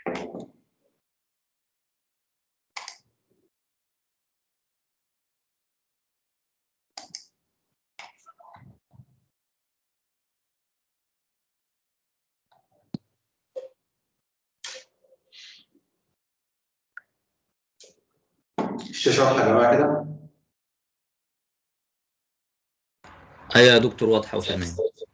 الشاشه واضحه يا جماعه كده ايوه يا دكتور واضحه وتمام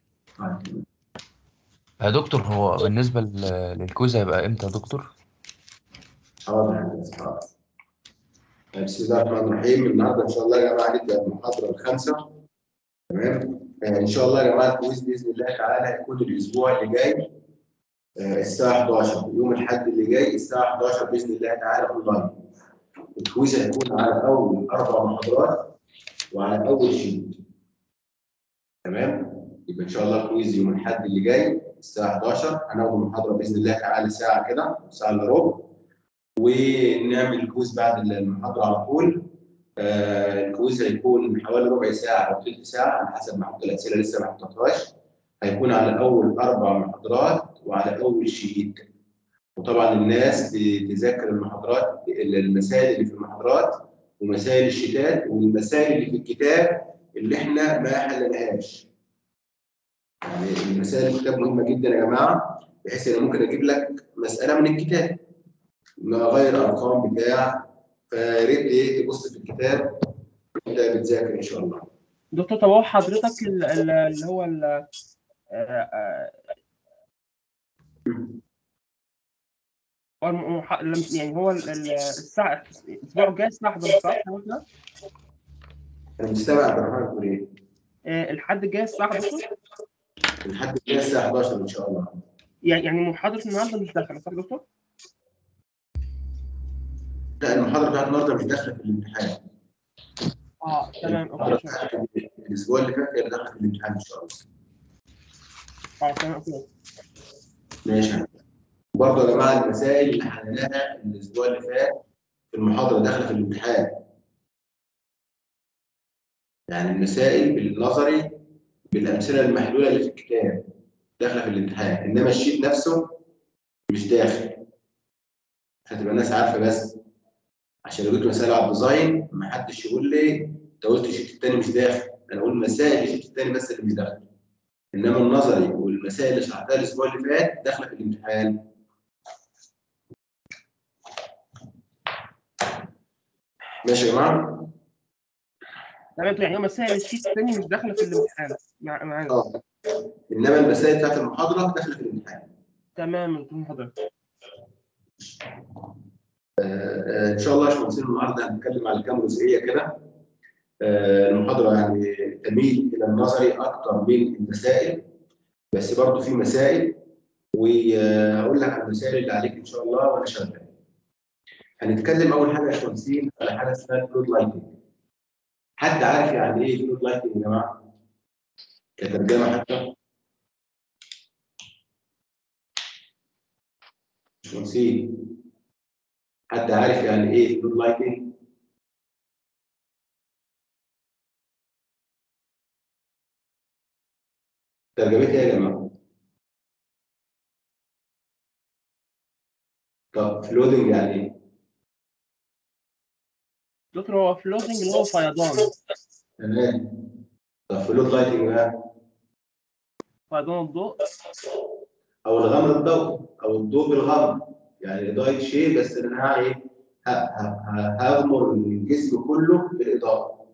يا دكتور هو بالنسبة لل- للكويز هيبقى امتى يا دكتور؟ حاضر يا هندسة، حاضر. بسم الله الرحمن الرحيم النهارده ان شاء الله يا جماعه نبدا المحاضره الخامسه تمام آه، ان شاء الله يا جماعه الكويز باذن الله تعالى هيكون الاسبوع اللي جاي آه، الساعه 11 يوم الاحد اللي جاي الساعه 11 باذن الله تعالى اونلاين الكويز هيكون على اول اربع محاضرات وعلى اول شيت تمام يبقى ان شاء الله الكويز يوم الاحد اللي جاي الساعه 11 هناخد المحاضره باذن الله تعالى ساعه كده ساعه الا ربع ونعمل الكويز بعد المحاضره على طول آه، الكويز هيكون حوالي ربع ساعه او ثلث ساعه على حسب ما احط الاسئله لسه ما حطيتهاش هيكون على اول اربع محاضرات وعلى اول شيت وطبعا الناس تذاكر المحاضرات المسائل اللي في المحاضرات ومسائل الشتات والمسائل اللي في الكتاب اللي احنا ما حلناهاش يعني المسائل الكتاب مهمه جدا يا جماعه بحيث ان ممكن اجيب لك مساله من الكتاب ما غير ارقام بتاع فيا ريت ايه تبص في الكتاب وانت بتذاكر ان شاء الله دكتور طب هو حضرتك ال- ال- اللي هو ال- آه، آه، هو المح- لم- يعني هو ال- ال- الساعة الأسبوع الجاي الساعة 11 صح كده؟ انا مش سامع عبد الرحمن بتقول ايه آه، الحد الجاي الساعة 11 لحد الجاي الساعه 11 ان شاء الله يعني يعني محاضرة النهارده مش داخلة صح يا دكتور؟ لا المحاضره بتاعت النهارده مش داخله في الامتحان اه تمام المحاضره اوكي بتاعت الاسبوع اللي فات هي داخله في الامتحان ان شاء الله اه تمام اوكي ماشي يا هندسة. وبرضه يا جماعه المسائل اللي حليناها الاسبوع اللي فات في المحاضره داخله في الامتحان يعني المسائل بالنظري بالامثله المحلوله اللي في الكتاب داخله في الامتحان انما الشيت نفسه مش داخل عشان تبقى الناس عارفه بس عشان لو جبت مساله على الديزاين ما حدش يقول لي انت قلت الشيت الثاني مش داخل انا اقول مسائل الشيت الثاني بس اللي مش داخل انما النظري والمسائل اللي شرحتها الاسبوع اللي فات داخله في الامتحان ماشي يا جماعه تمام يعني هو مسائل الشيت الثاني مش داخلة في الامتحان مع- معانا اه انما المسائل بتاعت المحاضره داخله في الامتحان تمام دكتور حضرتك آه، ان شاء الله يا باشمهندسين النهارده هنتكلم على كام جزئيه كده آه، المحاضره يعني تميل الى النظري اكتر من المسائل بس برضه في مسائل وهقول لك على المسائل اللي عليك ان شاء الله وانا شغال هنتكلم اول حاجه يا باشمهندسين على حاجه اسمها فلود لايتنج حد عارف يعني ايه فلود لايتنج يا جماعه كترجمه حتى باشمهندسين حد عارف يعني ايه فلود لايتنج ترجمتها ايه يا جماعه طب فلودنج يعني ايه دكتور هو فلوزنج اللي هو فيضان تمام طب فلود لايتنج بقى فيضان الضوء او الغمر الضوئي او الضوء بالغمر يعني اضاءه شيء بس انا ايه ه- ه- ه- هغمر الجسم كله بالاضاءه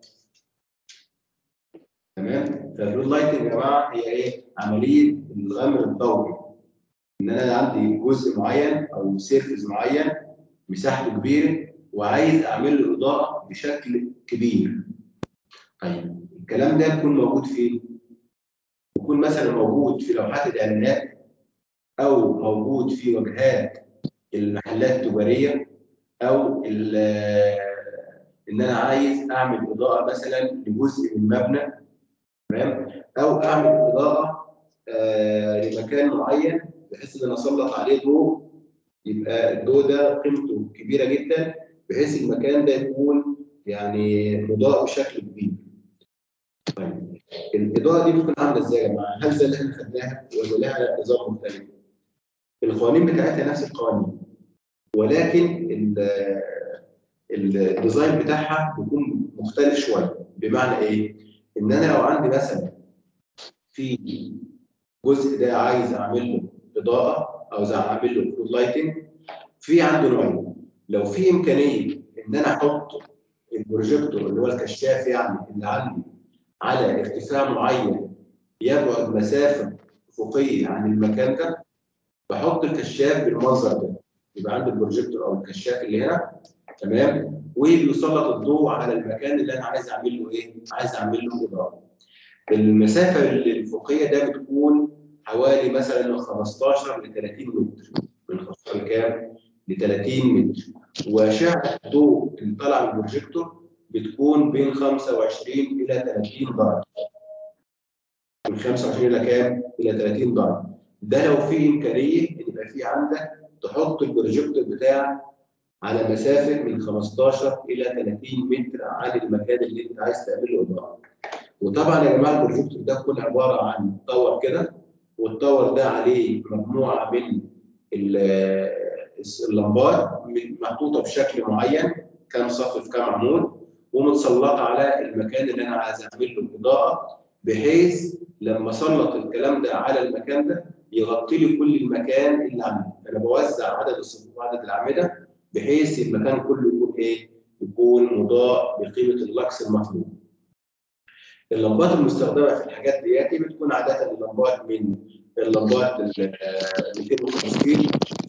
تمام فالفلود لايتنج يا جماعه هي ايه عمليه الغمر الضوئي ان انا عندي جزء معين او سيرفيس معين مساحته كبيره وعايز اعمل له اضاءه بشكل كبير طيب الكلام ده بيكون موجود فين بيكون مثلا موجود في لوحات الاعلانات او موجود في واجهات المحلات التجاريه او ال- ان انا عايز اعمل اضاءه مثلا لجزء من مبنى تمام او اعمل اضاءه آه لمكان معين بحيث ان انا اسلط عليه ضوء يبقى الضوء ده قيمته كبيره جدا بحيث المكان ده يكون يعني مضاء بشكل كبير. طيب الاضاءه دي بتكون عامله ازاي يا جماعه؟ هل زي اللي احنا خدناها ولا لها نظام مختلف؟ القوانين بتاعتها نفس القوانين ولكن ال- ال- الديزاين بتاعها بيكون مختلف شويه بمعنى ايه؟ ان انا لو عندي مثلا في جزء ده عايز اعمل له اضاءه او عايز اعمل له فلود لايتنج في عنده نوعين لو في امكانيه ان انا احط البروجيكتور اللي هو الكشاف يعني اللي عندي على ارتفاع معين يبعد مسافه افقيه عن المكان ده بحط الكشاف بالمنظر ده يبقى عندي البروجيكتور او الكشاف اللي هنا تمام وبيسلط الضوء على المكان اللي انا عايز اعمل له ايه؟ عايز اعمل له اضاءه. المسافه الافقيه ده بتكون حوالي مثلا من 15 ل 30 متر من 15 لكام؟ ل 30 متر واشعه الضوء اللي طالعه من البروجيكتور بتكون بين 25 الى 30 درجه. من 25 الى كام؟ الى 30 درجه. ده لو في امكانيه ان يبقى في عندك تحط البروجيكتور بتاعك على مسافه من 15 الى 30 متر عن المكان اللي انت عايز تعمل له اضاءه. وطبعا يا جماعه البروجيكتور ده بيكون عباره عن تاور كده والتاور ده عليه مجموعه من ال- اللمبات محطوطه بشكل معين كام صف في كام عمود ومتسلطه على المكان اللي انا عايز اعمل له اضاءه بحيث لما اسلط الكلام ده على المكان ده يغطي لي كل المكان اللي عندي انا بوزع عدد الصفوف وعدد الاعمده بحيث المكان كله يكون ايه؟ يكون مضاء بقيمه اللكس المطلوب. اللمبات المستخدمه في الحاجات دياتي بتكون عاده اللمبات من اللمبات ال 250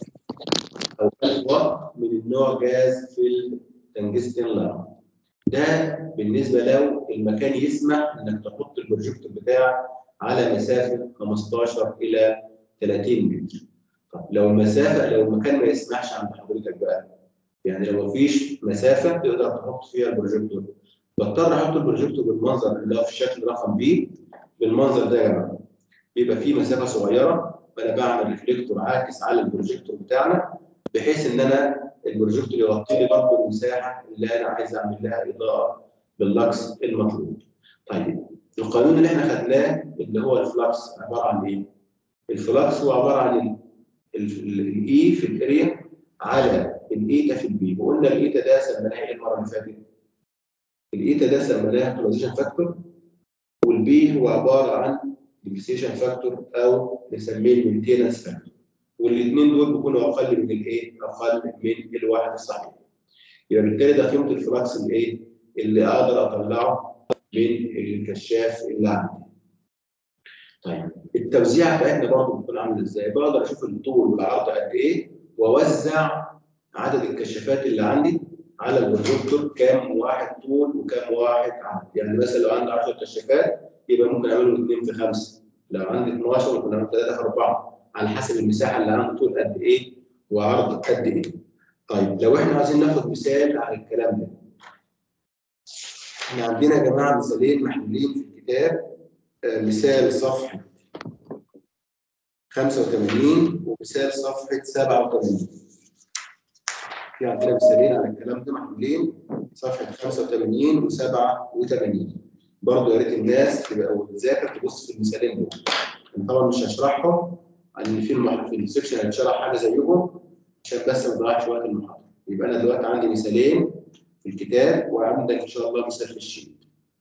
او 1000 واط من النوع جاز في التنجستين لامب. ده بالنسبه لو المكان يسمح انك تحط البروجيكتور بتاعك على مسافه 15 الى 30 متر. طب لو المسافه لو المكان ما يسمحش عند حضرتك بقى يعني لو مفيش مسافه تقدر تحط فيها البروجيكتور بضطر احط البروجيكتور بالمنظر اللي هو في الشكل رقم بي بالمنظر ده يا جماعه بيبقى فيه مسافه صغيره فانا بعمل ريفليكتور عاكس على البروجيكتور بتاعنا بحيث ان انا البروجيكتور يغطي لي برضه المساحه اللي انا عايز اعمل لها اضاءه باللكس المطلوب. طيب القانون اللي احنا خدناه اللي هو الفلكس عباره عن ايه؟ الفلكس هو عباره عن الاي في الاريا على الايتا في البي وقلنا الايتا ده سميناها ايه المره اللي فاتت؟ الايتا ده سميناها كلوزيشن فاكتور والبي هو عباره عن ديبريسيشن فاكتور او نسميه المينتيننس فاكتور والاثنين دول بيكونوا اقل من الايه؟ اقل من الواحد الصحيح. يبقى بالتالي ده قيمه الفلكس الايه؟ اللي اقدر اطلعه من الكشاف اللي عندي. طيب التوزيع بتاعتنا برضه بتكون عامله ازاي؟ بقدر اشوف الطول والعرض قد ايه واوزع عدد الكشافات اللي عندي على البروجيكتور كام واحد طول وكام واحد عرض، يعني مثلا لو عندي 10 كشافات يبقى ممكن اعملهم 2 في 5 لو عندي 12 ممكن اعمل 3 في 4 على حسب المساحه اللي عندي طول قد ايه وعرض قد ايه. طيب لو احنا عايزين ناخد مثال على الكلام ده. احنا عندنا يا جماعه مثالين محلولين في الكتاب آه، مثال صفحه 85 ومثال صفحه 87. في عندنا مثالين على الكلام ده محلولين صفحه 85 و87 برضه يا ريت الناس تبقى او تذاكر تبص في المثالين دول. أنا طبعا مش هشرحهم ان في المح... في السكشن هيتشرح حاجه زيهم عشان بس ما نضيعش وقت المحاضره يبقى انا دلوقتي عندي مثالين في الكتاب وعندك ان شاء الله مثال في الشيت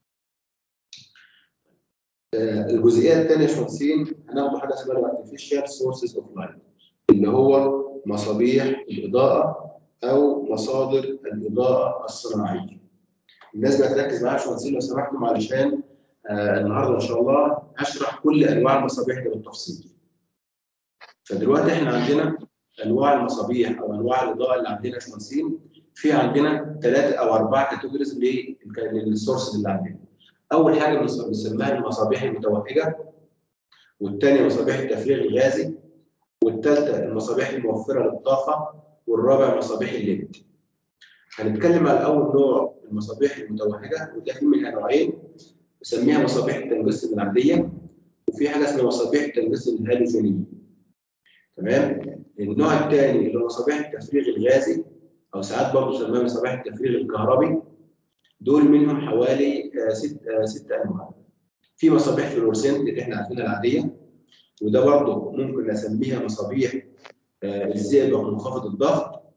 آه، الجزئيه الثانيه يا باشمهندسين هناخد حاجه اسمها الارتفيشال سورسز اوف لايت اللي هو مصابيح الاضاءه او مصادر الاضاءه الصناعيه الناس بقى تركز معايا يا باشمهندسين لو سمحتم علشان آه النهارده ان شاء الله هشرح كل انواع المصابيح دي بالتفصيل فدلوقتي احنا عندنا انواع المصابيح او انواع الاضاءه اللي عندنا يا باشمهندسين في عندنا ثلاثه او اربعه كاتيجوريز للسورسز اللي عندنا. اول حاجه بنس- بنسميها المصابيح المتوهجه والثانيه مصابيح التفريغ الغازي والثالثه المصابيح الموفره للطاقه والرابع مصابيح الليد. هنتكلم على اول نوع المصابيح المتوهجه وده في منها نوعين بنسميها مصابيح التنجستن العاديه وفي حاجه اسمها مصابيح التنجستن الهالوجينيه. تمام؟ النوع الثاني اللي هو مصابيح التفريغ الغازي او ساعات برضه يسموها مصابيح التفريغ الكهربي دول منهم حوالي آه، ست آه، ست انواع. في مصابيح فلورسنت اللي احنا عارفينها العاديه وده برضه ممكن نسميها مصابيح آه، الزئبق منخفض الضغط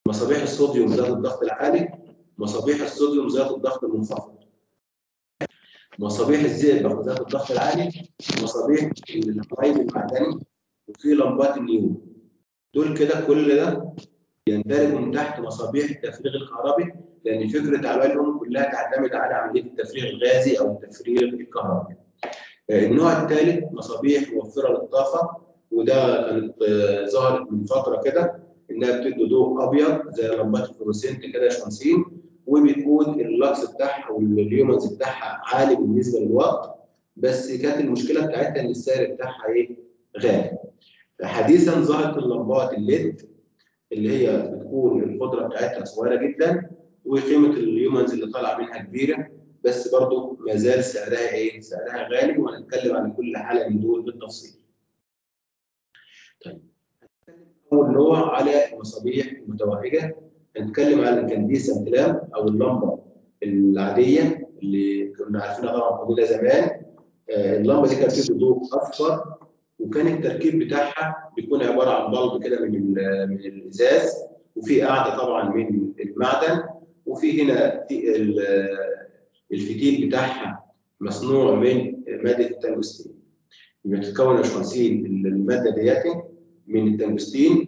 مصابيح الصوديوم ذات الضغط العالي مصابيح الصوديوم ذات الضغط المنخفض مصابيح الزئبق ذات الضغط العالي مصابيح الحمايل المعدني وفي لمبات النيون دول كده كل ده يندرج من تحت مصابيح التفريغ الكهربي لان فكره عملهم كلها تعتمد على عمليه التفريغ الغازي او التفريغ الكهربي. آه، النوع الثالث مصابيح موفره للطاقه وده كانت آه، ظهرت من فتره كده انها بتدي ضوء ابيض زي لمبات الفلوسنت كده شمسين وبيكون اللكس بتاعها والليومنز بتاعها عالي بالنسبه للوقت بس كانت المشكله بتاعتها ان السعر بتاعها ايه غالي. حديثا ظهرت اللمبات الليد اللي هي بتكون القدره بتاعتها صغيره جدا وقيمه اليومنز اللي طالعه منها كبيره بس برضو ما زال سعرها ايه؟ سعرها غالي وهنتكلم عن كل حاله من دول بالتفصيل. طيب اول نوع على المصابيح المتوهجه هنتكلم عن الكنديسه امتلام او اللمبه العاديه اللي كنا عارفينها طبعا كلنا زمان آه، اللمبه دي كانت بتدي ضوء اصفر وكان التركيب بتاعها بيكون عباره عن بلب كده من ال- من الازاز وفي قاعده طبعا من المعدن وفي هنا في ال- الفتيل بتاعها مصنوع من ماده التنجستين يبقى بتتكون يا باشمهندسين الماده ديت من التنجستين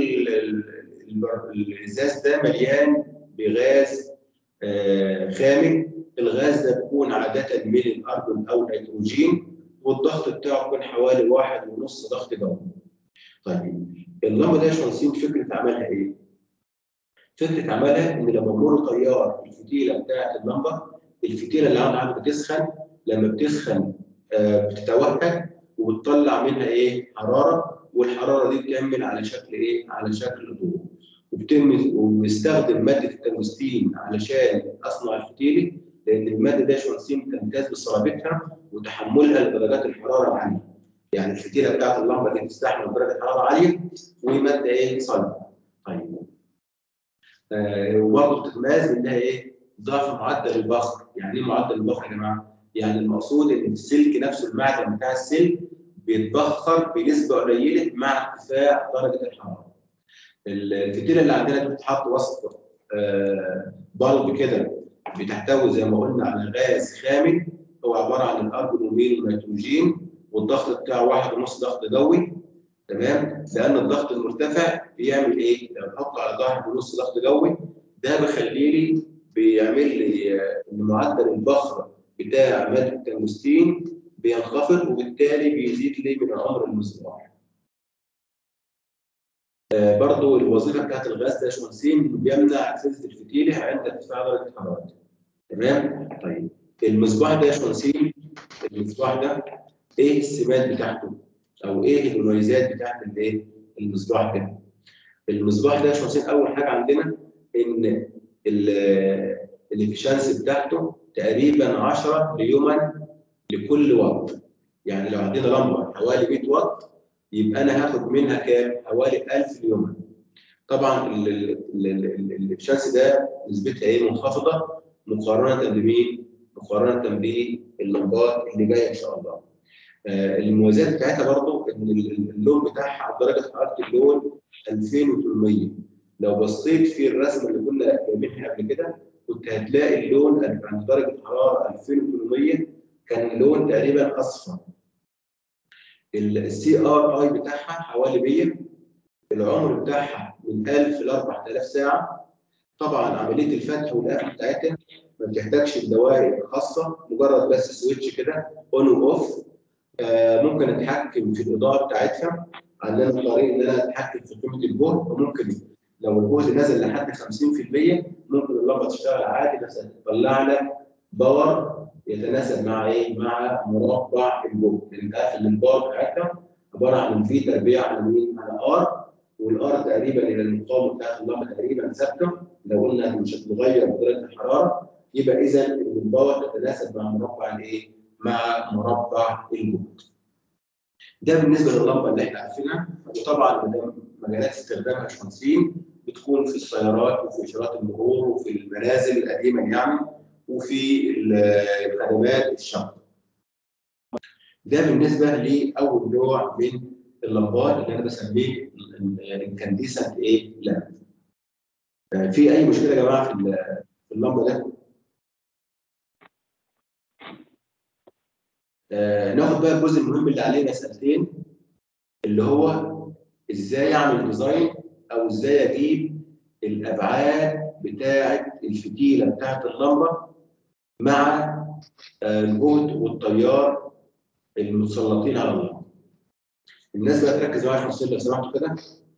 والازاز ده مليان بغاز آه، خامل الغاز ده بيكون عاده من الارجون او النيتروجين والضغط بتاعه بيكون حوالي واحد ونص ضغط جوي. طيب اللمبه دي يا باشمهندسين فكره عملها ايه؟ فكره عملها ان لما بمر تيار الفتيله بتاعت اللمبه الفتيله اللي عندها بتسخن لما بتسخن آه، بتتوهج وبتطلع منها ايه؟ حراره والحراره دي بتعمل على شكل ايه؟ على شكل ضوء. وبتم وبستخدم ماده التنجستين علشان اصنع الفتيله لان الماده دي يا باشمهندسين تمتاز بصلابتها وتحملها لدرجات الحراره العاليه. يعني الفتيله بتاعت اللمبه دي تستحمل درجه حراره عاليه وماده ايه؟ صلبه. طيب. آه وبرضه بتتميز بانها ايه؟ ضعف معدل البخر، يعني ايه معدل البخر يا جماعه؟ يعني المقصود ان السلك نفسه المعدن بتاع السلك بيتبخر بنسبه قليله مع ارتفاع درجه الحراره. الفتيله اللي عندنا دي بتتحط وسط آه بلب كده بتحتوي زي ما قلنا على غاز خامل هو عباره عن الارجونومين والنيتروجين والضغط بتاعه واحد ونص ضغط جوي تمام لان الضغط المرتفع بيعمل ايه؟ لو بحطه على واحد ونص ضغط جوي ده بيخلي لي بيعمل لي آه، ان معدل البخر بتاع ماده التنجستين بينخفض وبالتالي بيزيد لي من عمر المصباح. آه، برضو الوظيفه بتاعت الغاز ده يا باشمهندسين إنه بيمنع فلتة الفتيله عند ارتفاع درجه الحراره. تمام؟ طيب المصباح ده يا باشمهندسين المصباح ده ايه السمات بتاعته؟ او ايه المميزات بتاعت الايه؟ المصباح ده؟ المصباح ده يا باشمهندسين اول حاجه عندنا ان الافشنسي بتاعته تقريبا 10 ليومن لكل واط. يعني لو عندنا لمبه حوالي 100 واط يبقى انا هاخد منها كام؟ حوالي 1000 ليومن. طبعا ال- ال- ال- ال- الافشنسي ده نسبتها ايه منخفضه مقارنه بمين؟ مقارنه باللمبات اللي جايه ان شاء الله. آه، المميزات بتاعتها برضو ان ال- اللون بتاعها درجه حراره اللون 2800 لو بصيت في الرسمه اللي كنا جايبينها قبل كده كنت هتلاقي اللون عند درجه حراره 2800 كان اللون تقريبا اصفر السي ار اي بتاعها حوالي 100 العمر بتاعها من 1000 ل 4000 ساعه طبعا عمليه الفتح والقفل بتاعتها ما بتحتاجش الدوائر خاصه مجرد بس سويتش كده اون واوف آه ممكن اتحكم في الاضاءه بتاعتها عندنا طريقه ان انا اتحكم في قيمه الجهد وممكن لو الجهد نزل لحد 50% ممكن اللمبه تشتغل عادي بس هتطلع لك باور يتناسب مع ايه؟ مع مربع الجهد لان انت عارف ان الباور بتاعتها عباره عن في تربيع على مين؟ على ار والار تقريبا الى المقاومه بتاعت اللمبه تقريبا ثابته لو قلنا مش هتتغير بدرجه الحراره يبقى اذا ان الباور تتناسب مع مربع الايه؟ مع مربع الجهد. ده بالنسبه لللمبه اللي احنا عارفينها وطبعا ده مجالات استخدامها باشمهندسين بتكون في السيارات وفي اشارات المرور وفي المنازل القديمه يعني وفي الخدمات الشاقه. ده بالنسبه لاول نوع من اللمبات اللي انا بسميه الكنديسنت ايه؟ لامب. آه، في اي مشكله يا جماعه في ال- في اللمبه ده آه، ناخد بقى الجزء المهم اللي عليه مسألتين اللي هو ازاي اعمل ديزاين او ازاي اجيب الابعاد بتاعه الفتيله بتاعه اللمبه مع آه، الجهد والتيار المتسلطين على اللمبه. الناس بقى تركز معايا في الصين لو سمحتوا كده.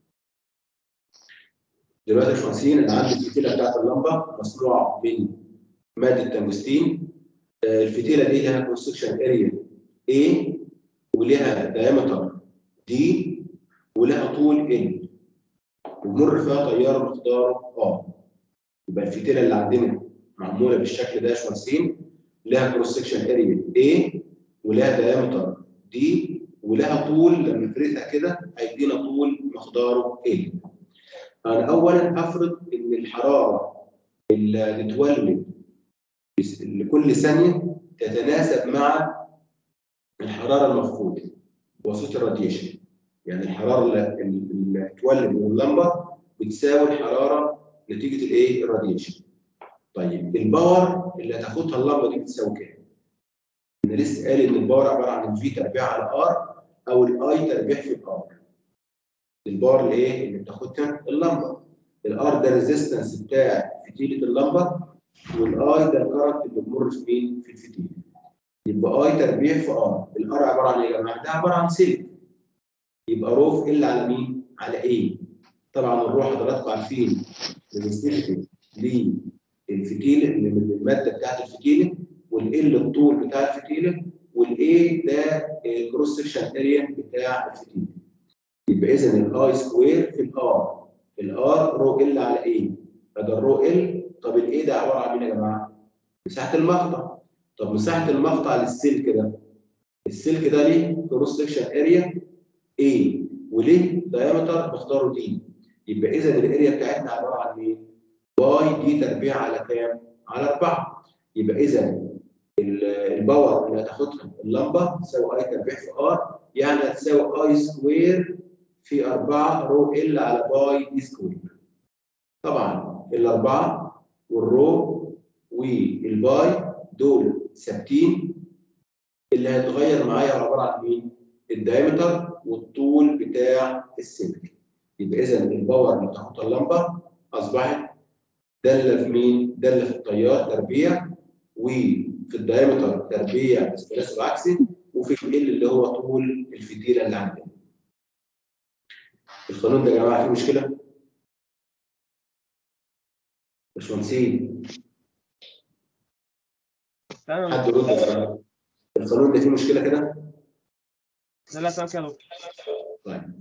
دلوقتي يا باشمهندسين انا عندي الفتيله بتاعت اللمبه مصنوعه من ماده تنجستين آه، الفتيله دي لها كونستكشن اريا A ولها دايمتر D ولها طول L ومر فيها تيار مقداره A يبقى الفتيله اللي عندنا معموله بالشكل ده يا باشمهندسين لها كروس سكشن اريا A ولها دايمتر D ولها طول لما نفردها كده هيدينا طول مقداره L انا اولا هفرض ان الحراره اللي بتولد بس- لكل ثانيه تتناسب مع الحراره المفقوده بواسطه الراديشن يعني الحراره اللي اللي بتولد من اللمبه بتساوي الحراره نتيجه الايه الراديشن طيب الباور اللي هتاخدها اللمبه دي بتساوي كام انا لسه قال ان الباور عباره عن الفي تربيع على ار او الاي تربيع في الار الباور اللي ايه اللي بتاخدها اللمبه الار ده الريزيستنس بتاع فتيله اللمبه والاي ده الكرنت اللي بيمر في مين في الفتيله يبقى اي تربيع في ار الار عباره عن ايه يا جماعه ده عباره عن سلك يبقى رو في ال على مين على ايه طبعا الروح حضراتكم عارفين ريزستيفيتي للفتيله من الماده بتاعت الفتيله والال الطول بتاع الفتيله والاي ده الكروس سكشن اريا بتاع الفتيله يبقى اذا الاي سكوير في الار الار رو ال على ايه فده الرو ال طب الايه ده عباره عن مين يا جماعه؟ مساحه المقطع طب مساحه المقطع للسلك ده السلك ده ليه كروس سكشن اريا A وليه دايمتر مقداره دي يبقى اذا الاريا بتاعتنا عباره عن ايه؟ باي دي تربيع على كام؟ على 4 يبقى اذا ال- الباور اللي هتاخدها اللمبه تساوي اي تربيع في ار يعني هتساوي اي سكوير في 4 رو ال على باي دي سكوير طبعا الاربعه والرو والباي دول ثابتين اللي هيتغير معايا عباره عن مين؟ الدايمتر والطول بتاع السلك يبقى اذا الباور اللي بتاخدها اللمبه اصبحت داله في مين؟ داله في التيار تربيع وفي الدايمتر تربيع بالتناسب عكسي وفي ال اللي هو طول الفتيله اللي عندنا. القانون ده يا جماعه فيه مشكله؟ باشمهندسين تمام حد يرد يا جماعه القانون ده فيه مشكله كده؟ لا لا تمام كده يا دكتور. طيب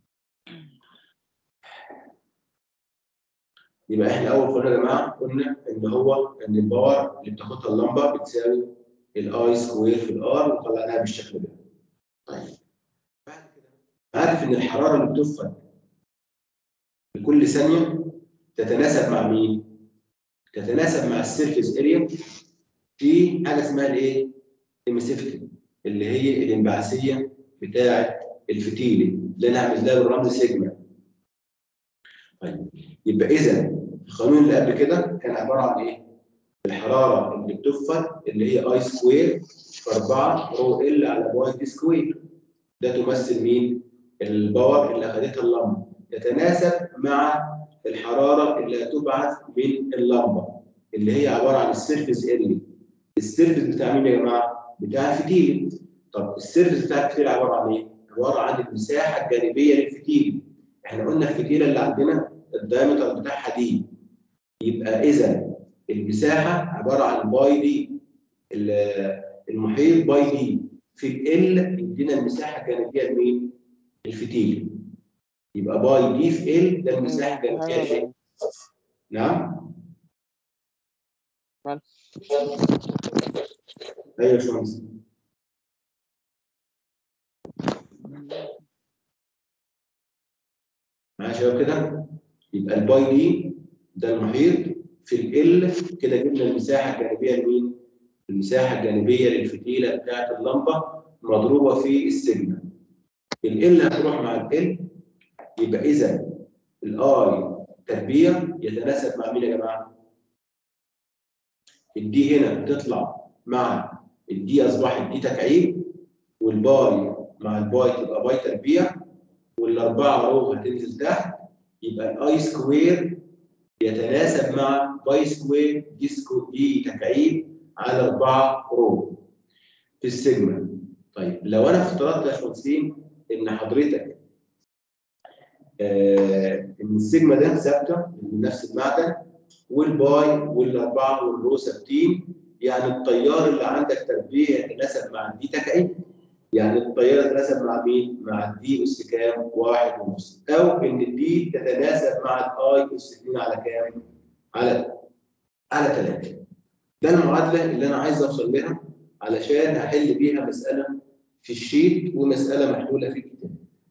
يبقى احنا اول قانون يا جماعه قلنا ان هو ان الباور اللي بتاخدها اللمبه بتساوي الاي سكوير في الار وطلعناها بالشكل ده. طيب بعد كده عارف ان الحراره اللي بتفقد لكل ثانيه تتناسب مع مين؟ تتناسب مع السيرفيس اريا في حاجه اسمها الايه؟ المسيفتي اللي هي الانبعاثيه بتاعه الفتيله اللي انا هعمل لها بالرمز سيجما. طيب يبقى اذا القانون اللي قبل كده كان عباره عن ايه؟ الحراره اللي بتفقد اللي هي اي سكوير في 4 رو ال على باي دي سكوير ده تمثل مين؟ الباور اللي اخذتها اللمبه تتناسب مع الحراره اللي هتبعث من اللمبه اللي هي عباره عن السيرفيس اريا السيرفيس بتاع مين يا جماعه؟ بتاع الفتيله طب السيرفيس بتاع الفتيله عباره عن ايه؟ عباره عن المساحه الجانبيه للفتيله احنا قلنا الفتيله اللي عندنا الدايمتر بتاعها دي يبقى اذا المساحه عباره عن باي دي ال- المحيط باي دي في ال يدينا المساحه الجانبيه لمين؟ الفتيله يبقى باي دي في ال ده المساحه الجانبيه لإيه؟ نعم؟ ايوه يا باشمهندس معايا يا شباب كده يبقى الباي دي ده المحيط في ال كده جبنا المساحه الجانبيه لمين؟ المساحه الجانبيه للفتيله بتاعت اللمبه مضروبه في السيجما ال هتروح مع ال يبقى اذا الاي تربيع يتناسب مع مين يا جماعه؟ الدي هنا بتطلع مع الدي اصبحت دي تكعيب والباي مع الباي تبقى باي تربيع والاربعه رو هتنزل تحت يبقى الاي سكوير يتناسب مع باي سكوير دي سكو دي تكعيب على 4 رو في السيجما طيب لو انا افترضت يا باشمهندسين ان حضرتك آه ان السيجما ده ثابته من نفس المعدن والباي والاربعه والرو ثابتين يعني التيار اللي عندك تربيع يتناسب مع الدي تكعيب يعني التيار يتناسب مع مين؟ مع الدي اس كام؟ واحد ونص او ان الدي تتناسب مع الاي اس 2 على كام؟ على على 3 ده المعادله اللي انا عايز اوصل لها علشان احل بيها مساله في الشيت ومساله محلوله في الكتاب.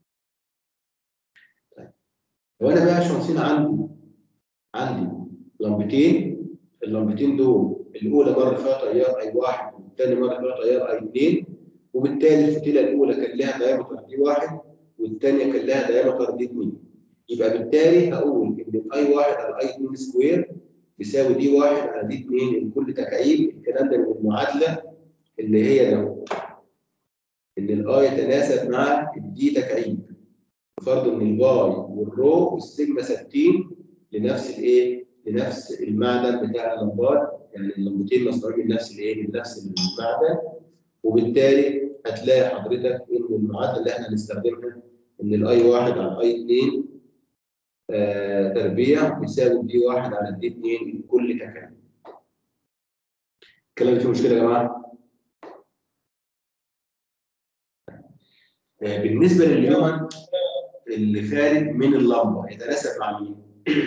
طيب. لو انا بقى يا باشمهندسين عندي عندي لمبتين اللمبتين دول الاولى مر فيها تيار اي واحد والثاني مر فيها تيار اي اثنين وبالتالي الفتيله الاولى كان لها دايمتر دي واحد والثانيه كان لها دايمتر دي اثنين يبقى بالتالي هقول ان الاي واحد على اي 2 سكوير بيساوي دي واحد على دي اثنين لكل تكعيب الكلام ده من المعادله اللي هي لو ان الاي يتناسب مع الدي تكعيب فرض ان الباي والرو والسيجما ثابتين لنفس الايه؟ لنفس المعدن بتاع اللمبات يعني اللمبتين مصنوعين من نفس الايه؟ من نفس المعدن وبالتالي هتلاقي حضرتك ان المعادله اللي احنا هنستخدمها ان الاي واحد على الاي 2 آه تربيع بيساوي دي واحد على دي 2 كل تكعيب. الكلام فيه مشكله يا جماعه؟ آه بالنسبه لليومن اللي خارج من اللمبه يتناسب مع مين؟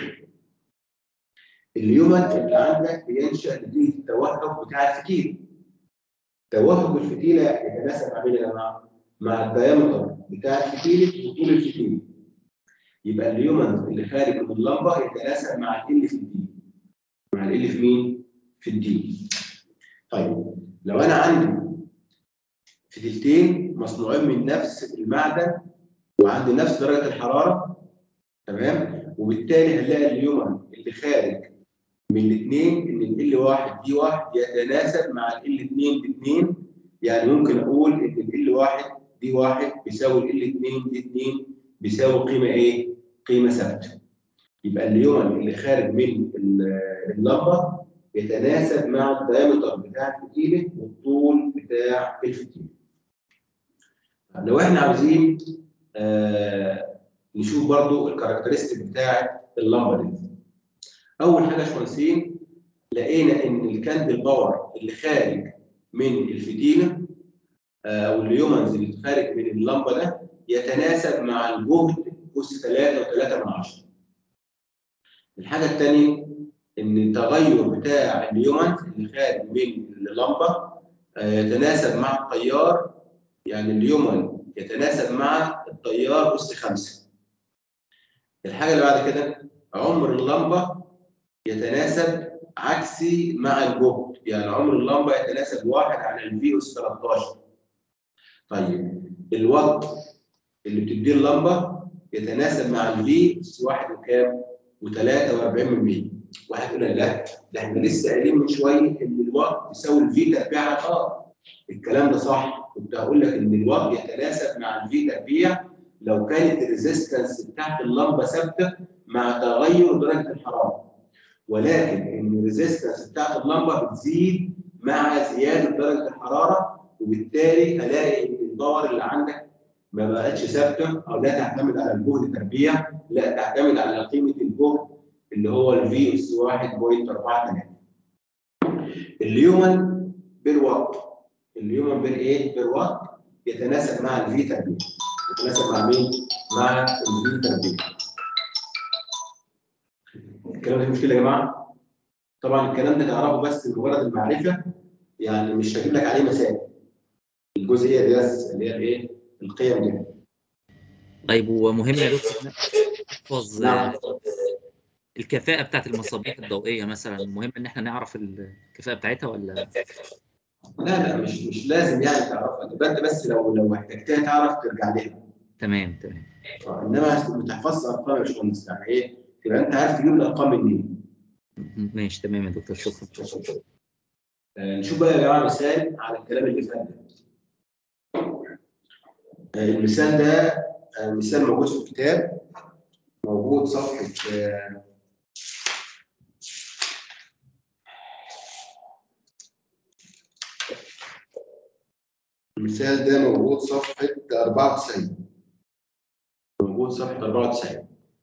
اليومن اللي عندك بينشا نتيجه التوهج بتاع الفتيل. توهج الفتيله يتناسب مع مين يا جماعه؟ مع الدايمتر بتاع الفتيله وطول الفتيله. يبقى اليومن اللي خارج من اللمبه يتناسب مع ال في الدي. مع ال في مين؟ في الدي. طيب لو انا عندي فتيلتين مصنوعين من نفس المعدن وعندي نفس درجه الحراره تمام؟ وبالتالي هنلاقي اليومن اللي خارج من الاثنين ان ال واحد دي واحد يتناسب مع ال 2 دي 2 يعني ممكن اقول ان ال واحد دي واحد بيساوي ال 2 دي 2 بيساوي قيمه ايه؟ قيمه ثابته. يبقى اليوم اللي خارج من اللمبه يتناسب مع الدايمتر بتاع الفتيله والطول بتاع الفتيله. لو احنا عاوزين آه نشوف برضو الكاركترستيك بتاعه اللمبه دي. اول حاجه يا باشمهندسين لقينا ان الكاندل باور اللي خارج من الفتيله او اليومنز اللي خارج من اللمبه ده يتناسب مع الجهد اس 3 و3 من 10 الحاجه الثانيه ان التغير بتاع اليومنز اللي خارج من اللمبه يتناسب مع التيار يعني اليومن يتناسب مع التيار اس 5 الحاجه اللي بعد كده عمر اللمبه يتناسب عكسي مع الجهد يعني عمر اللمبه يتناسب واحد على الفي اس 13 طيب الوات اللي بتديه اللمبه يتناسب مع الفي اس واحد وكام؟ و43 من 100 واحد يقول لا ده احنا لسه قايلين من شويه ان الوات يساوي الفي تربيع على اه الكلام ده صح كنت هقول لك ان الوات يتناسب مع الفي تربيع لو كانت الريزيستنس بتاعت اللمبه ثابته مع تغير درجه الحراره ولكن ان الريزيستنس بتاعت اللمبه بتزيد مع زياده درجه الحراره وبالتالي هلاقي ان الباور اللي عندك ما بقتش ثابته او لا تعتمد على الجهد تربيع لا تعتمد على قيمه الجهد اللي هو الفي اس 1.43 اليومن بالوات اليومن بال ايه؟ بالوات يتناسب مع الفي تربيع يتناسب مع مين؟ مع الفي تربيع الكلام ده مشكله يا جماعه طبعا الكلام ده تعرفه بس مجرد المعرفه يعني مش هجيب لك عليه مسائل الجزئيه دي بس اللي هي الايه القيم دي طيب ومهم يا دكتور نحفظ نعم. الكفاءة بتاعت المصابيح الضوئية مثلا مهم ان احنا نعرف الكفاءة بتاعتها ولا لا لا مش مش لازم يعني تعرفها تبقى انت بس لو لو احتجتها تعرف ترجع لها تمام تمام انما ما تحفظش ارقام يا باشمهندس يعني ايه تبقى انت عارف تجيب الارقام منين ماشي تمام يا دكتور شكرا آه، نشوف بقى يا جماعه مثال على الكلام اللي فات ده آه، المثال ده آه، مثال موجود في الكتاب موجود صفحه آه، المثال ده موجود صفحه 94 موجود صفحه 94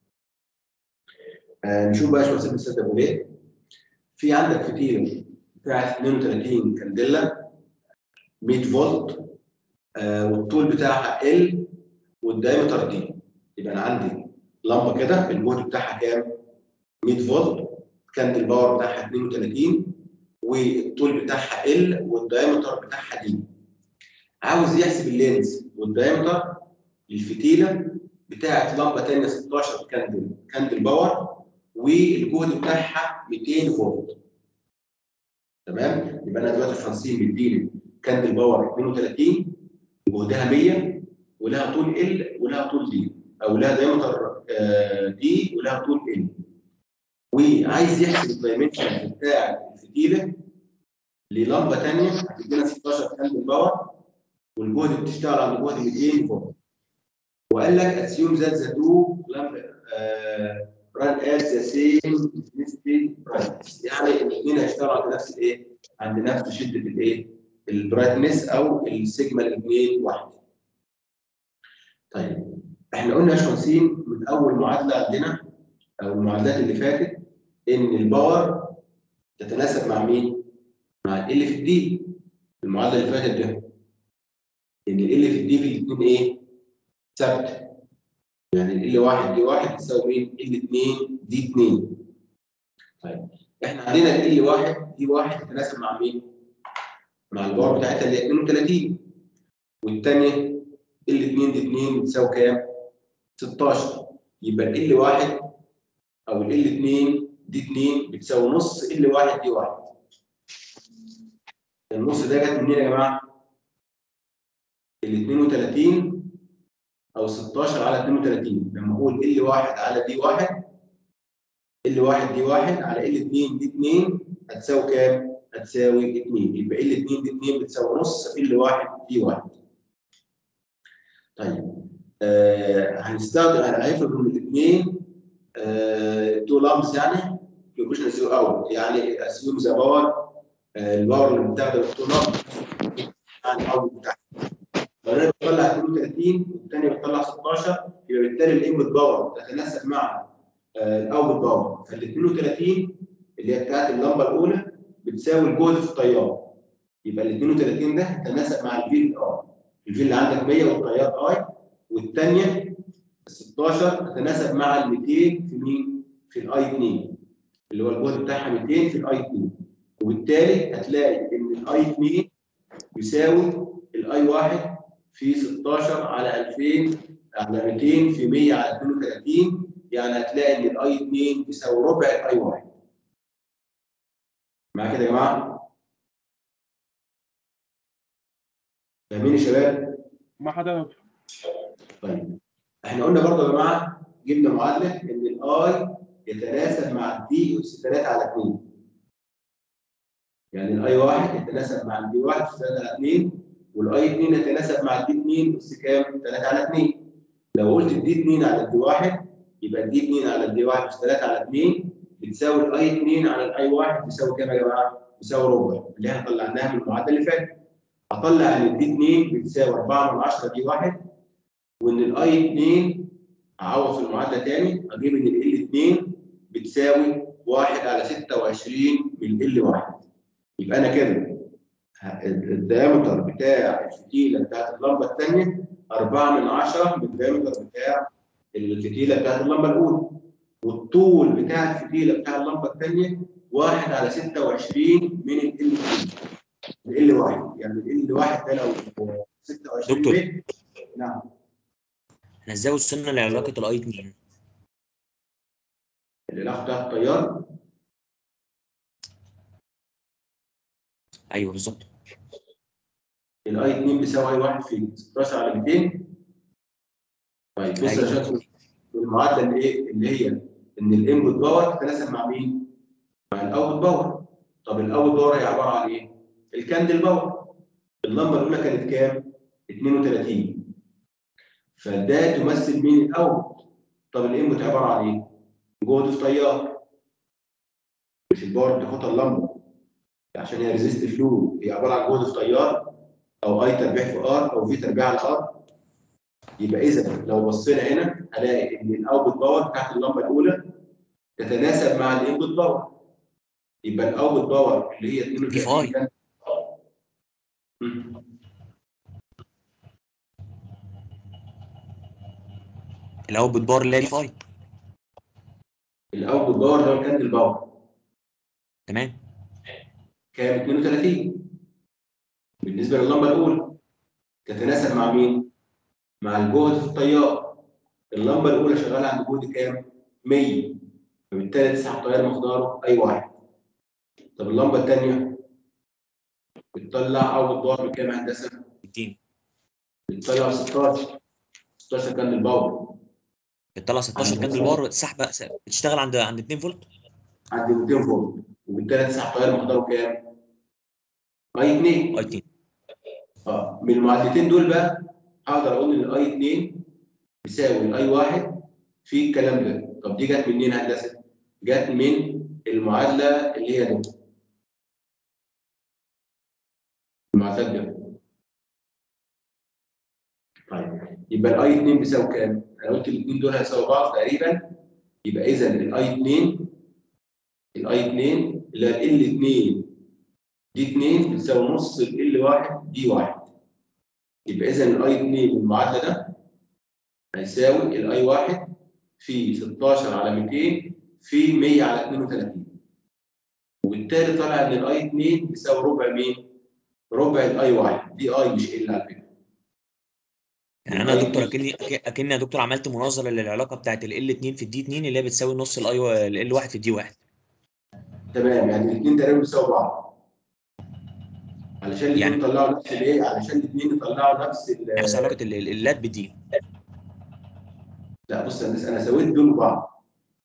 آه، نشوف بقى شو المثال ده بيقول ايه في عندك فتيله بتاعت 32 كانديلا 100 فولت آه والطول بتاعها ال والدايمتر دي يبقى انا عندي لمبه كده الجهد بتاعها كام؟ 100 فولت كانت الباور بتاعها 32 والطول بتاعها ال والدايمتر بتاعها دي عاوز يحسب اللينز والدايمتر للفتيله بتاعت لمبه ثانيه 16 كاندل كاندل باور والجهد بتاعها 200 فولت تمام يبقى انا دلوقتي فرانسين مديني كاندل باور 32 جهدها 100 ولها طول ال ولها طول دي او لها دايمتر آه، دي ولها طول ال وعايز يحسب الدايمنشن بتاع الفتيله للمبه ثانيه هتدينا 16 كاندل باور والجهد بتشتغل عند جهد 200 فولت وقال لك اسيوم ذات ذا تو ران از ذا سيم برايتنس يعني الاثنين هيشتغلوا عند نفس الايه؟ عند نفس شده الايه؟ البرايتنس او السيجما الاثنين واحد. طيب احنا قلنا يا باشمهندسين من اول معادله عندنا او المعادلات اللي فاتت ان الباور تتناسب مع مين؟ مع ال في الدي المعادله اللي فاتت ده ان ال في الدي في الاثنين ايه؟ ثابته يعني ال واحد دي واحد تساوي مين؟ ال 2 دي 2 طيب احنا عندنا ال واحد دي واحد تتناسب مع مين؟ مع الباور بتاعتها اللي هي 32 والثانيه ال 2 دي 2 بتساوي كام؟ 16 يبقى ال واحد او ال 2 دي 2 بتساوي نص ال واحد دي واحد النص ده جت منين يا جماعه؟ ال 32 او 16 على 32 لما اقول ال واحد على دي واحد ال واحد دي واحد على ال 2 دي 2 هتساوي كام؟ هتساوي 2 يبقى ال 2 دي 2 بتساوي نص ال واحد دي واحد طيب آه هنستخدم هيفرض ان الاثنين آه تو لامبس يعني يبقوش زيرو اوت يعني اسيوم ذا باور الباور اللي بتاخده التو لامبس يعني الاوت بتاعها فانا بطلع 32 والثانيه بتطلع 16 يبقى بالتالي الانبوت باور تتناسب مع الاوتبوت باور فال 32 اللي هي بتاعت اللمبه الاولى بتساوي الجهد في التيار يبقى ال 32 ده تتناسب مع الفي اي الفي اللي عندك 100 والتيار اي والثانيه ال 16 تتناسب مع ال 200 في مين؟ في الاي 2 اللي هو الجهد بتاعها 200 في الاي 2 وبالتالي هتلاقي ان الاي 2 يساوي الاي 1 في 16 على 2000 على 200 في 100 على 32 يعني هتلاقي ان الاي 2 بيساوي ربع الاي 1 معايا كده يا جماعه؟ فاهمين يا شباب؟ مع حضرتك طيب احنا قلنا برضه يا جماعه جبنا معادله ان الاي يتناسب مع الدي اس 3 على 2 يعني الاي 1 يتناسب مع الدي 1 اس 3 على 2 والاي 2 يتناسب مع الدي 2 اس كام؟ 3 على 2 لو قلت الدي 2 على الدي 1 يبقى الدي 2 على الدي 1 اس 3 على 2 بتساوي الاي 2 على الاي 1 بتساوي كام يا جماعه؟ بتساوي ربع اللي احنا طلعناها من المعادله اللي فاتت هطلع ان الدي 2 بتساوي 4 من 10 دي 1 وان الاي 2 اعوض في المعادله تاني اجيب ان ال 2 بتساوي 1 على 26 من ال 1 يبقى انا كده الديامتر بتاع الفتيله بتاعت اللمبه الثانيه 4 من 10 من الديامتر بتاع الفتيله بتاعت اللمبه الاولى والطول بتاع الفتيله بتاع اللمبه الثانيه 1 على 26 من ال 2 ال 1 يعني ال 1 ده لو 26 دكتور. متر نعم احنا ازاي وصلنا لعلاقه الاي 2 العلاقه بتاعت التيار ايوه بالظبط الاي 2 بيساوي اي 1 في 16 على 200 طيب بص يا أيوة. شباب المعادله اللي ايه اللي هي ان الانبوت باور تتناسب مع مين؟ مع الاوتبوت باور طب الاوتبوت باور هي عباره عن ايه؟ الكاندل باور اللمبه الاولى كانت كام؟ 32 فده تمثل مين الاوت طب الانبوت عباره عن ايه؟ جهد في تيار مش الباور بتاخدها اللمبه عشان هي ريزيست فلو هي عباره عن جهد في تيار او اي تربيع في ار او في تربيع على ار يبقى اذا لو بصينا هنا هلاقي ان الاوتبوت باور بتاعت اللمبه الاولى تتناسب مع الانبوت باور يبقى الاوتبوت باور اللي هي 32 كانت- مم. الاوتبوت بار اللي هي دي فاي الاوتبوت باور ده الكاندل باور تمام كام 32 بالنسبه لللمبه الاولى تتناسب مع مين؟ مع الجهد في التيار اللمبه الاولى شغاله عند جهد كام؟ 100 فبالتالي تسحب تيار مقداره اي واحد طب اللمبه الثانيه بتطلع اوت باور بكام يا هندسه؟ 200 بتطلع 16 16 كان الباور بتطلع 16 كاندل بار سحبه بتشتغل عند عند 2 فولت عند 200 فولت وبالتالي تسحب تيار مقداره كام؟ اي 2 اي 2 اه من المعادلتين دول بقى اقدر اقول ان الاي 2 بيساوي الاي 1 في الكلام ده طب دي جت منين هندسه؟ جت من المعادله اللي هي دي المعادلات دي طيب يبقى الاي 2 بيساوي كام؟ انا قلت الاثنين دول هيساووا بعض تقريبا يبقى اذا الاي 2 الاي 2 اللي هي ال 2 دي 2 بتساوي نص ال 1 دي 1 يبقى اذا الاي 2 المعادله ده هيساوي الاي 1 في 16 على 200 في 100 على 32 وبالتالي طلع ان الاي 2 بيساوي ربع مين؟ ربع الاي 1 دي اي مش ال على فكره يعني انا يا دكتور اكني اكني يا دكتور عملت مناظره للعلاقه بتاعت ال 2 في الدي 2 اللي هي بتساوي نص الاي ال 1 في الدي 1 تمام يعني الاثنين تقريبا بيساووا بعض علشان الاثنين يعني- يطلعوا نفس الايه؟ علشان الاثنين يطلعوا نفس ال- نفس علاقه ال- ال- اللات بالدي لا بص يا هندسه انا سويت دول ببعض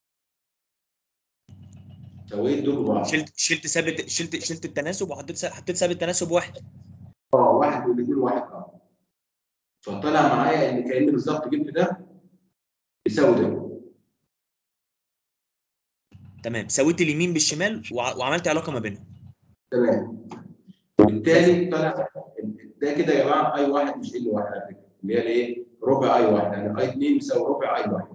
سويت دول ببعض شلت شلت ثابت شلت شلت التناسب وحطيت س- حطيت ثابت تناسب واحد اه واحد والاثنين واحد اه فطلع معايا ان كان بالظبط جبت ده يساوي ده تمام سويت اليمين بالشمال وع- وعملت علاقه ما بينهم تمام وبالتالي طلع ده كده يا جماعه اي واحد مش ال واحد على فكره اللي هي الايه؟ ربع اي واحد يعني اي 2 بيساوي ربع اي واحد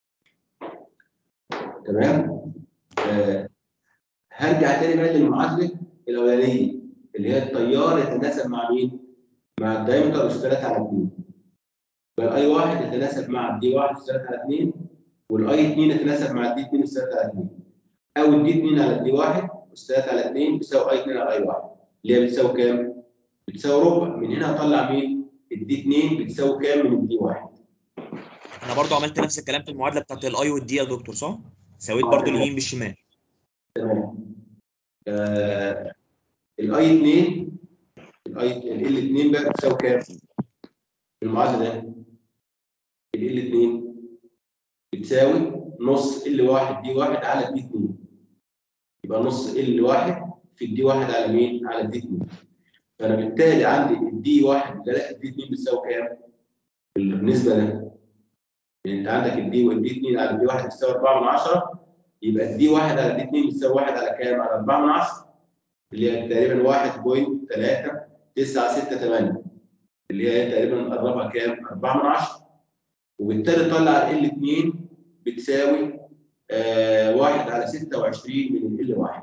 تمام؟ آه هرجع تاني بقى للمعادله الاولانيه اللي هي التيار يتناسب مع مين؟ مع الدايمتر اس 3 على 2 فالاي 1 يتناسب مع الدي 1 اس 3 على 2 والاي 2 يتناسب مع الدي 2 اس 3 على 2 او الدي 2 على الدي 1 اس 3 على 2 بيساوي اي 2 على اي 1 اللي هي بتساوي كام؟ بتساوي ربع من هنا هطلع مين؟ الدي 2 بتساوي كام من الدي 1 انا برضو عملت نفس الكلام في المعادله بتاعت الاي والدي يا دكتور صح؟ سويت آه، برضو تمام. اليمين بالشمال تمام آه الاي 2 الاي ال 2 بقى بتساوي كام؟ في المعادله ده ال 2 بتساوي نص ال 1 دي 1 على دي 2 يبقى نص ال 1 في الدي 1 على مين؟ على الدي 2 فانا بالتالي عندي الدي 1 لا الدي 2 بتساوي كام؟ بالنسبه ده يعني انت عندك الدي والدي 2 على الدي 1 بتساوي 4 من 10 يبقى الدي 1 على الدي 2 بتساوي 1 على كام؟ على 4 من 10 اللي هي تقريبا 1.396 اللي هي تقريبا قربها كام؟ 4 من 10 وبالتالي طلع ال 2 بتساوي آه 1 على 26 من ال 1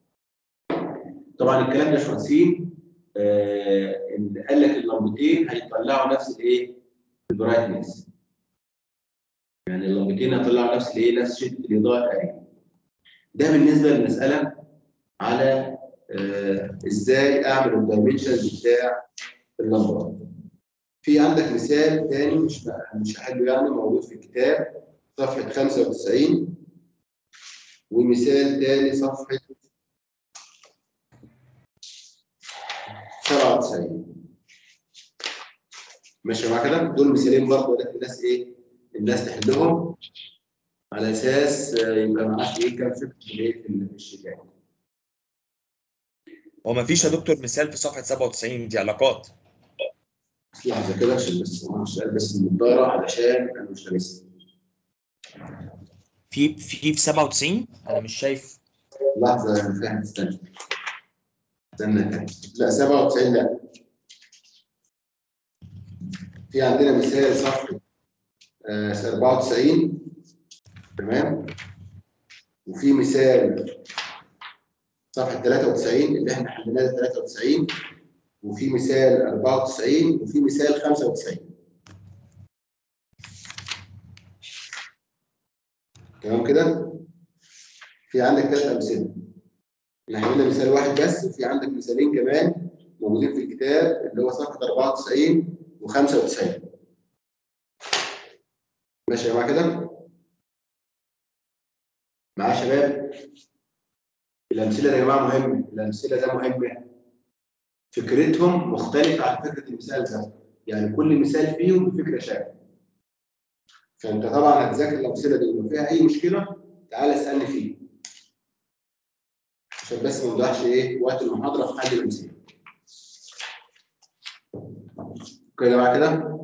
طبعا الكلام ده مش باشمهندسين آه ان قال لك اللمبتين هيطلعوا نفس الايه؟ البرايتنس يعني اللمبتين هيطلعوا نفس الايه؟ نفس شده الاضاءه تقريبا ده بالنسبه للمساله على آه ازاي اعمل الدايمنشنز بتاع اللمبات في عندك مثال تاني مش مش هحله يعني موجود في الكتاب صفحة 95 ومثال تاني صفحة 97 ماشي معايا كده دول مثالين برضه ولكن الناس ايه؟ الناس تحلهم على اساس آه، يبقى معاك ايه كام فكره في الايه في ال- في الشيكات هو ما فيش يا دكتور مثال في صفحه 97 دي علاقات لحظه كده عشان بس انا مش بس النضاره علشان انا مش لابسها في في في 97 انا مش شايف لحظه انا فاهم استنى استنى كده لا 97 لا في عندنا مثال صفحه آه، 94 تمام وفي مثال صفحه 93 اللي احنا حليناها 93 وفي مثال 94 وفي مثال 95 تمام كده في عندك ثلاث امثله احنا عملنا مثال واحد بس وفي عندك مثالين كمان موجودين في الكتاب اللي هو صفحه 94 و95 ماشي يا جماعه كده معايا يا شباب الامثله دي يا جماعه مهمه الامثله ده مهمه فكرتهم مختلفه عن فكره المثال ده يعني كل مثال فيهم بفكره شكل فانت طبعا هتذاكر الامثله دي ولو فيها اي مشكله تعالى اسالني فيه عشان بس ما نضيعش ايه وقت المحاضره في حل الامثله اوكي يا جماعه كده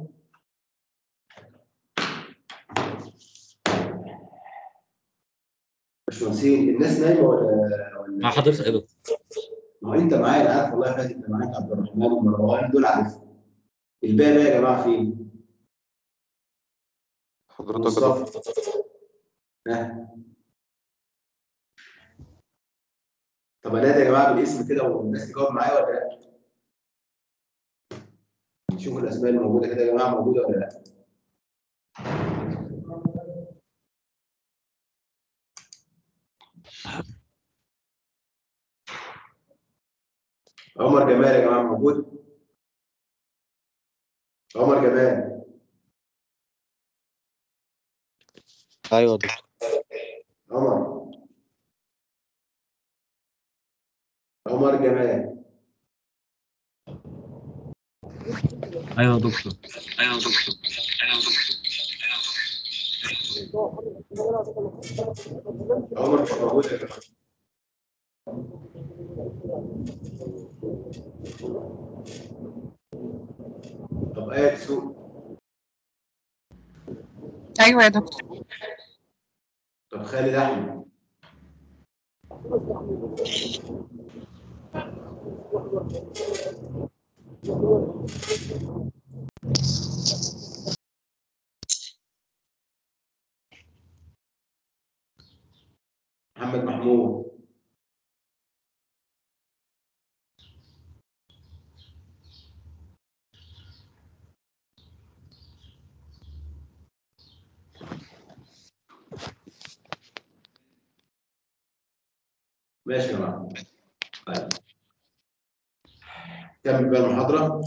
باشمهندسين الناس نايمه ولا ولا مع حضرتك يا دكتور ما هو انت معايا انا عارف والله فاتت انت معاك عبد الرحمن ومروان دول عارفهم الباقي بقى يا جماعه فين؟ حضرتك يا دكتور مصطفى ها طب انادي يا جماعه بالاسم كده والناس تجاوب معايا ولا لا؟ نشوف الاسماء اللي موجوده كده يا جماعه موجوده ولا لا؟ عمر جمال يا جماعه موجود؟ عمر جمال ايوه يا دكتور عمر عمر جمال ايوه يا دكتور عمر مش موجود يا جماعه طب ايه سوق ايوه يا دكتور طب خالد احمد محمد محمود ماشي يا جماعه طيب كمل بقى المحاضره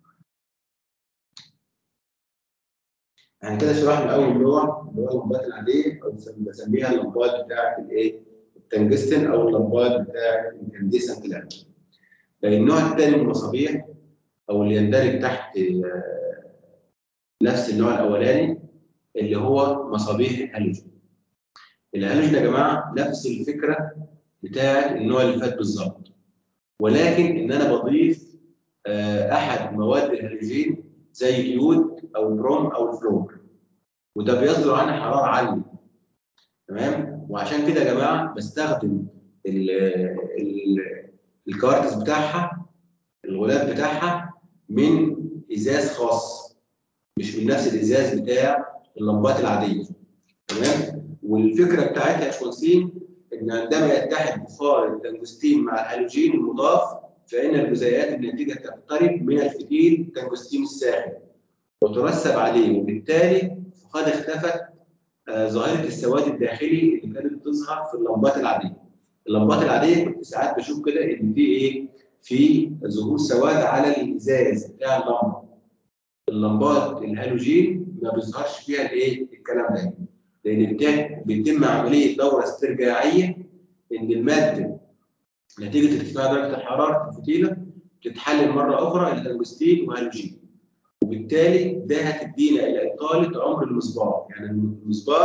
احنا كده شرحنا اول نوع اللي هو اللمبات العاديه او بسم- بسميها اللمبات بتاعه الايه؟ التنجستن او اللمبات بتاعه الكنديسنت لامب. النوع الثاني من المصابيح او اللي يندرج تحت آه، نفس النوع الاولاني اللي هو مصابيح الهالوجين. الهالوجين يا جماعه نفس الفكره بتاعه النوع اللي فات بالظبط. ولكن ان انا بضيف آه، احد مواد الهالوجين زي اليود او البروم او الفلور وده بيصدر عنه حراره عاليه تمام وعشان كده يا جماعه بستخدم ال ال الكوارتز بتاعها الغلاف بتاعها من ازاز خاص مش من نفس الازاز بتاع اللمبات العاديه تمام والفكره بتاعتها يا باشمهندسين ان عندما يتحد بخار التنجستين مع الهالوجين المضاف فإن الجزيئات الناتجة تقترب من الفتيل التنجستين الساخن وترسب عليه وبالتالي قد اختفت آه، ظاهرة السواد الداخلي اللي كانت بتظهر في اللمبات العادية. اللمبات العادية كنت ساعات بشوف كده إن في إيه؟ في ظهور سواد على الإزاز بتاع اللمبة. اللمبات الهالوجين ما بيظهرش فيها الإيه؟ الكلام ده. لأن بتا- بيتم عملية دورة استرجاعية إن المادة نتيجة ارتفاع درجة حرارة الفتيلة تتحلل مرة أخرى إلى تنجستين وهالوجين وبالتالي ده هتدينا إلى إطالة عمر المصباح يعني المصباح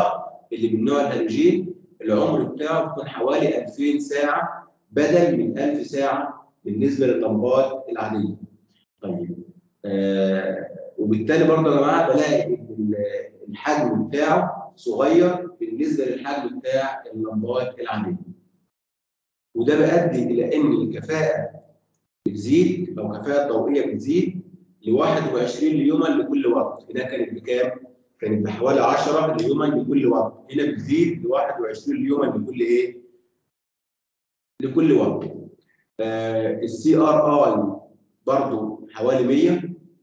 اللي من نوع الهالوجين العمر بتاعه بيكون حوالي 2000 ساعه بدل من 1000 ساعه بالنسبه لللمبات العاديه. طيب آه وبالتالي برضه يا جماعه بلاقي ان ال- الحجم بتاعه صغير بالنسبه للحجم بتاع اللمبات العاديه. وده بيؤدي الى ان الكفاءه بتزيد او الكفاءه الضوئيه بتزيد ل 21 ليوما لكل وقت، هنا كانت بكام؟ كانت بحوالي 10 ليوما لكل وقت، هنا بتزيد ل 21 ليوما لكل ايه؟ لكل وقت. السي ار اي برضه حوالي 100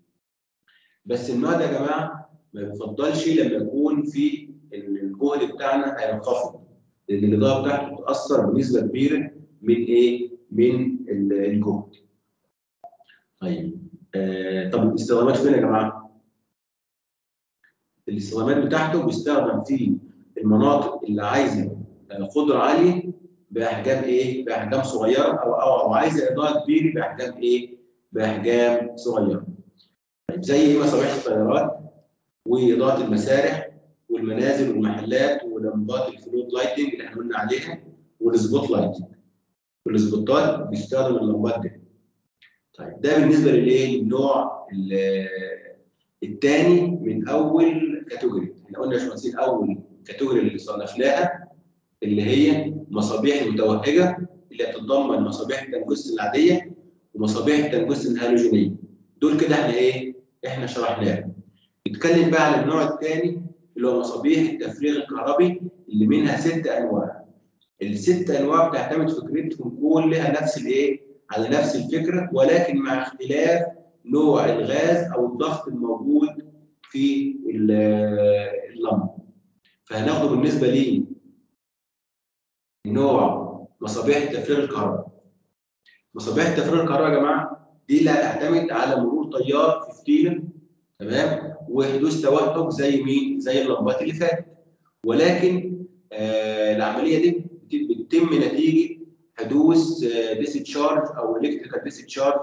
بس النوع ده يا جماعه ما بيفضلش لما يكون في الجهد بتاعنا هينخفض لان الاضاءه بتاعته بتاثر بنسبه كبيره من ايه؟ من ال- الجهد. طيب آه طب الاستخدامات فين يا جماعه؟ الاستخدامات بتاعته بيستخدم في المناطق اللي عايزه آه، قدره عاليه باحجام ايه؟ باحجام صغيره او او, أو عايزه اضاءه كبيره باحجام ايه؟ باحجام صغيره. طيب زي ايه مصابيح الطيارات واضاءه المسارح والمنازل والمحلات ولمبات الفلوت لايتنج اللي احنا قلنا عليها والسبوت لايتنج. والسبوتات بيستخدم اللمبات دي. طيب ده بالنسبه للايه؟ النوع الثاني من اول كاتيجوري، احنا قلنا يا باشمهندسين اول كاتيجوري اللي صنفناها اللي هي مصابيح المتوهجه اللي بتتضمن مصابيح التنجس العاديه ومصابيح التنجس الهالوجينيه. دول كده احنا ايه؟ احنا شرحناهم. نتكلم بقى على النوع الثاني اللي هو مصابيح التفريغ الكهربي اللي منها ست انواع. الست انواع بتعتمد فكرتهم كلها نفس الايه؟ على نفس الفكره ولكن مع اختلاف نوع الغاز او الضغط الموجود في ال- اللمبه. فهناخده بالنسبه لي نوع مصابيح التفريغ الكهربائي. مصابيح التفريغ الكهربائي يا جماعه دي اللي هتعتمد على مرور تيار في فتيله تمام وحدوث توهج زي مين؟ زي اللمبات اللي فاتت. ولكن آه العمليه دي بت- بتتم نتيجه حدوث ديسشارج او الكتريكال ديسشارج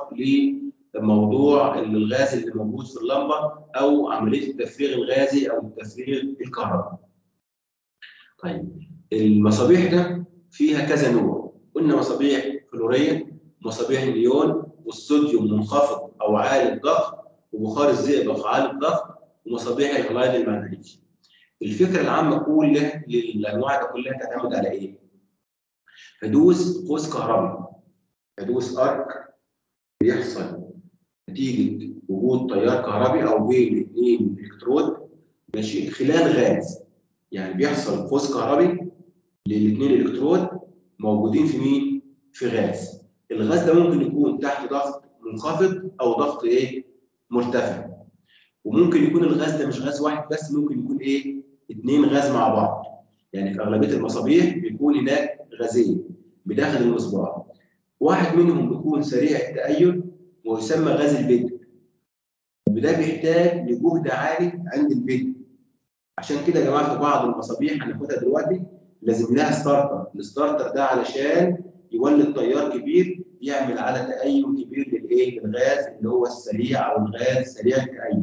لموضوع الغاز اللي موجود في اللمبه او عمليه التفريغ الغازي او التفريغ الكهربائي. طيب المصابيح ده فيها كذا نوع قلنا مصابيح فلوريه مصابيح نيون والصوديوم منخفض او عالي الضغط وبخار الزئبق عالي الضغط ومصابيح الهلايد المغناطيسي. الفكره العامه كلها للانواع دي كلها تعتمد على ايه؟ حدوث قوس كهربي حدوث ارك بيحصل نتيجه وجود تيار كهربي او بين اثنين الكترود ماشي خلال غاز يعني بيحصل قوس كهربي للاثنين الكترود موجودين في مين؟ في غاز الغاز ده ممكن يكون تحت ضغط منخفض او ضغط ايه؟ مرتفع وممكن يكون الغاز ده مش غاز واحد بس ممكن يكون ايه؟ اثنين غاز مع بعض يعني في اغلبيه المصابيح بيكون هناك غازين بداخل المصباح واحد منهم بيكون سريع التأيد ويسمى غاز البدء وده بيحتاج لجهد عالي عند البدء عشان كده يا جماعه في بعض المصابيح هناخدها دلوقتي لازم لها ستارتر الستارتر ده علشان يولد تيار كبير يعمل على تأيد كبير للايه للغاز اللي هو السريع او الغاز سريع التأيد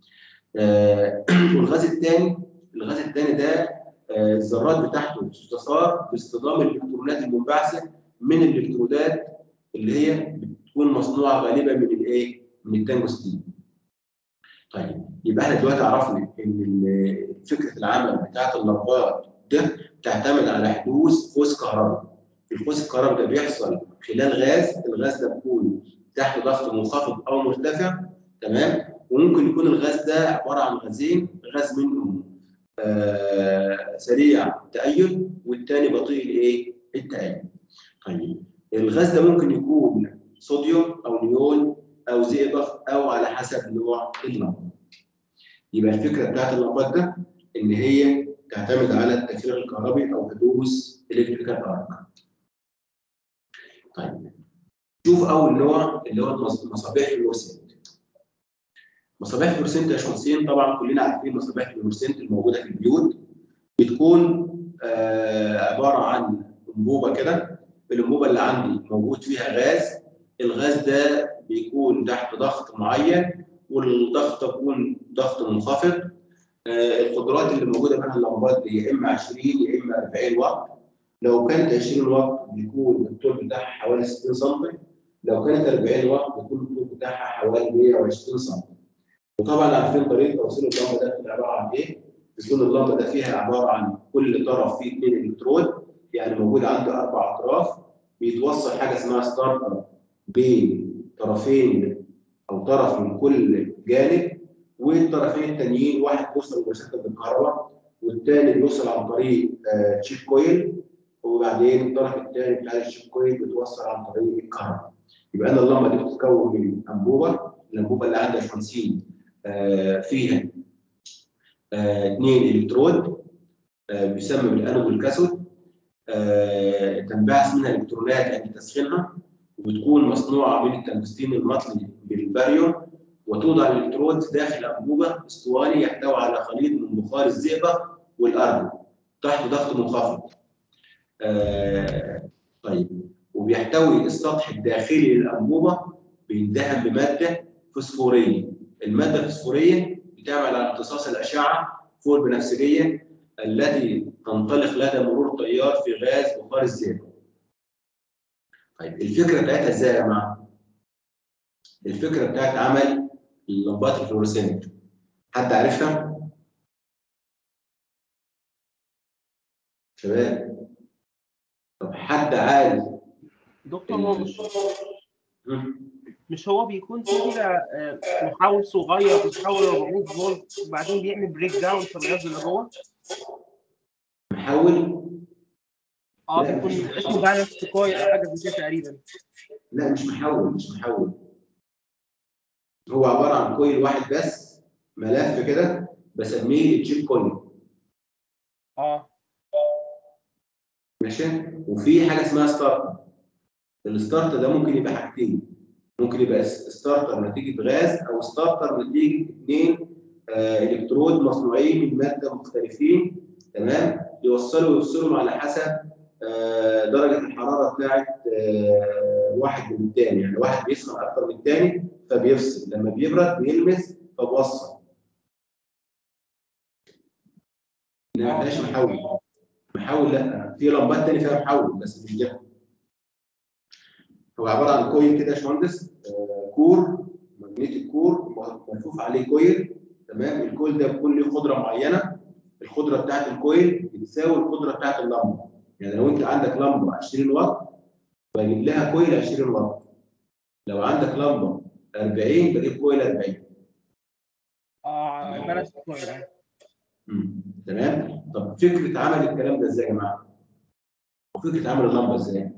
آه والغاز الثاني الغاز الثاني ده آه، الذرات بتاعته بتستثار باصطدام الالكترونات المنبعثه من الالكترودات اللي هي بتكون مصنوعه غالبا من الايه؟ من التنجستين. طيب يبقى احنا دلوقتي عرفنا ان ال- فكره العمل بتاعت اللمبات ده بتعتمد على حدوث قوس كهربي. القوس الكهربي ده بيحصل خلال غاز، الغاز ده بيكون تحت ضغط منخفض او مرتفع تمام؟ وممكن يكون الغاز ده عباره عن غازين، غاز منهم آه، سريع التأيد والتاني بطيء الايه؟ التأيد. طيب الغاز ده ممكن يكون صوديوم او نيون او زئبق او على حسب نوع اللمبه. يبقى الفكره بتاعت اللمبات ده ان هي تعتمد على التفريغ الكهربي او حدوث الكتريكال ارك. طيب شوف اول نوع اللي هو المص- مصابيح الفلورسنت. مصابيح الفلورسنت يا شمسين طبعا كلنا عارفين مصابيح الفلورسنت الموجوده في البيوت بتكون آه عباره عن انبوبه كده الانبوبه اللي عندي موجود فيها غاز الغاز ده بيكون تحت ضغط معين والضغط يكون ضغط منخفض آه، القدرات اللي موجوده بين اللمبات دي يا اما 20 يا اما 40 واط لو كانت 20 واط بيكون الطول بتاعها حوالي 60 سم لو كانت 40 واط بيكون الطول بتاعها حوالي 120 سم وطبعا عارفين طريقه توصيل اللمبه ده بتبقى عباره عن ايه؟ بتكون اللمبه ده فيها عباره عن كل طرف فيه اثنين الكترود يعني موجود عنده اربع اطراف بيتوصل حاجه اسمها ستارتر بين طرفين او طرف من كل جانب والطرفين التانيين واحد بيوصل مباشره بالكهرباء والتاني بيوصل عن طريق آه، تشيب كويل وبعدين الطرف الثاني بتاع الشيب كويل بيتوصل عن طريق الكهرباء يبقى انا اللمبه دي بتتكون من انبوبه الانبوبه اللي عندها 50 آه، فيها آه، اثنين الكترود آه، بيسمى بالانود والكاثود آه، تنبعث منها الكترونات عند تسخينها وبتكون مصنوعه من التنجستين المطلي بالباريوم وتوضع الالكترود داخل انبوبه اسطواني يحتوي على خليط من بخار الزئبق والارجون تحت ضغط منخفض. آه، طيب وبيحتوي السطح الداخلي للانبوبه بيندهن بماده فوسفوريه. الماده الفوسفوريه بتعمل على امتصاص الاشعه فوق البنفسجيه التي تنطلق لدى مرور تيار في غاز بخار الزئبق. طيب الفكره بتاعتها ازاي يا جماعه؟ الفكره بتاعت عمل اللمبات الفلورسنت حد عارفها؟ شباب طب حد عارف دكتور هو مش مم. مش هو بيكون في كده آه، محول صغير بيحول 400 فولت وبعدين بيعمل بريك داون في الغاز اللي جوه محول اه لا، بيكون مش- اسمه بالانس كويل او حاجه زي كده تقريبا لا مش محول مش محول هو عباره عن كويل واحد بس ملف كده بسميه التشيب كويل اه ماشي وفي حاجه اسمها ستارتر الستارتر ده ممكن يبقى حاجتين ممكن يبقى س- ستارتر نتيجه غاز او ستارتر نتيجه اثنين آه الكترود مصنوعين من ماده مختلفين تمام يوصلوا ويفصلوا على حسب آه درجه الحراره بتاعت آه واحد من الثاني يعني واحد بيسخن اكتر من الثاني فبيفصل لما بيبرد بيلمس فبوصل ما فيهاش محول محول لا في لمبات تاني فيها محول بس مش ده هو عباره عن كويل كده يا باشمهندس آه، كور ماجنتيك كور ملفوف عليه كويل تمام الكويل ده بيكون له قدره معينه القدره بتاعت الكويل بتساوي القدره بتاعت اللمبه يعني لو انت عندك لمبه 20 واط بجيب لها كويل 20 واط لو عندك لمبه 40 بجيب كويل 40 اه بالانس كويل آه. مم. تمام طب فكره عمل الكلام ده ازاي يا جماعه؟ وفكره عمل اللمبه ازاي؟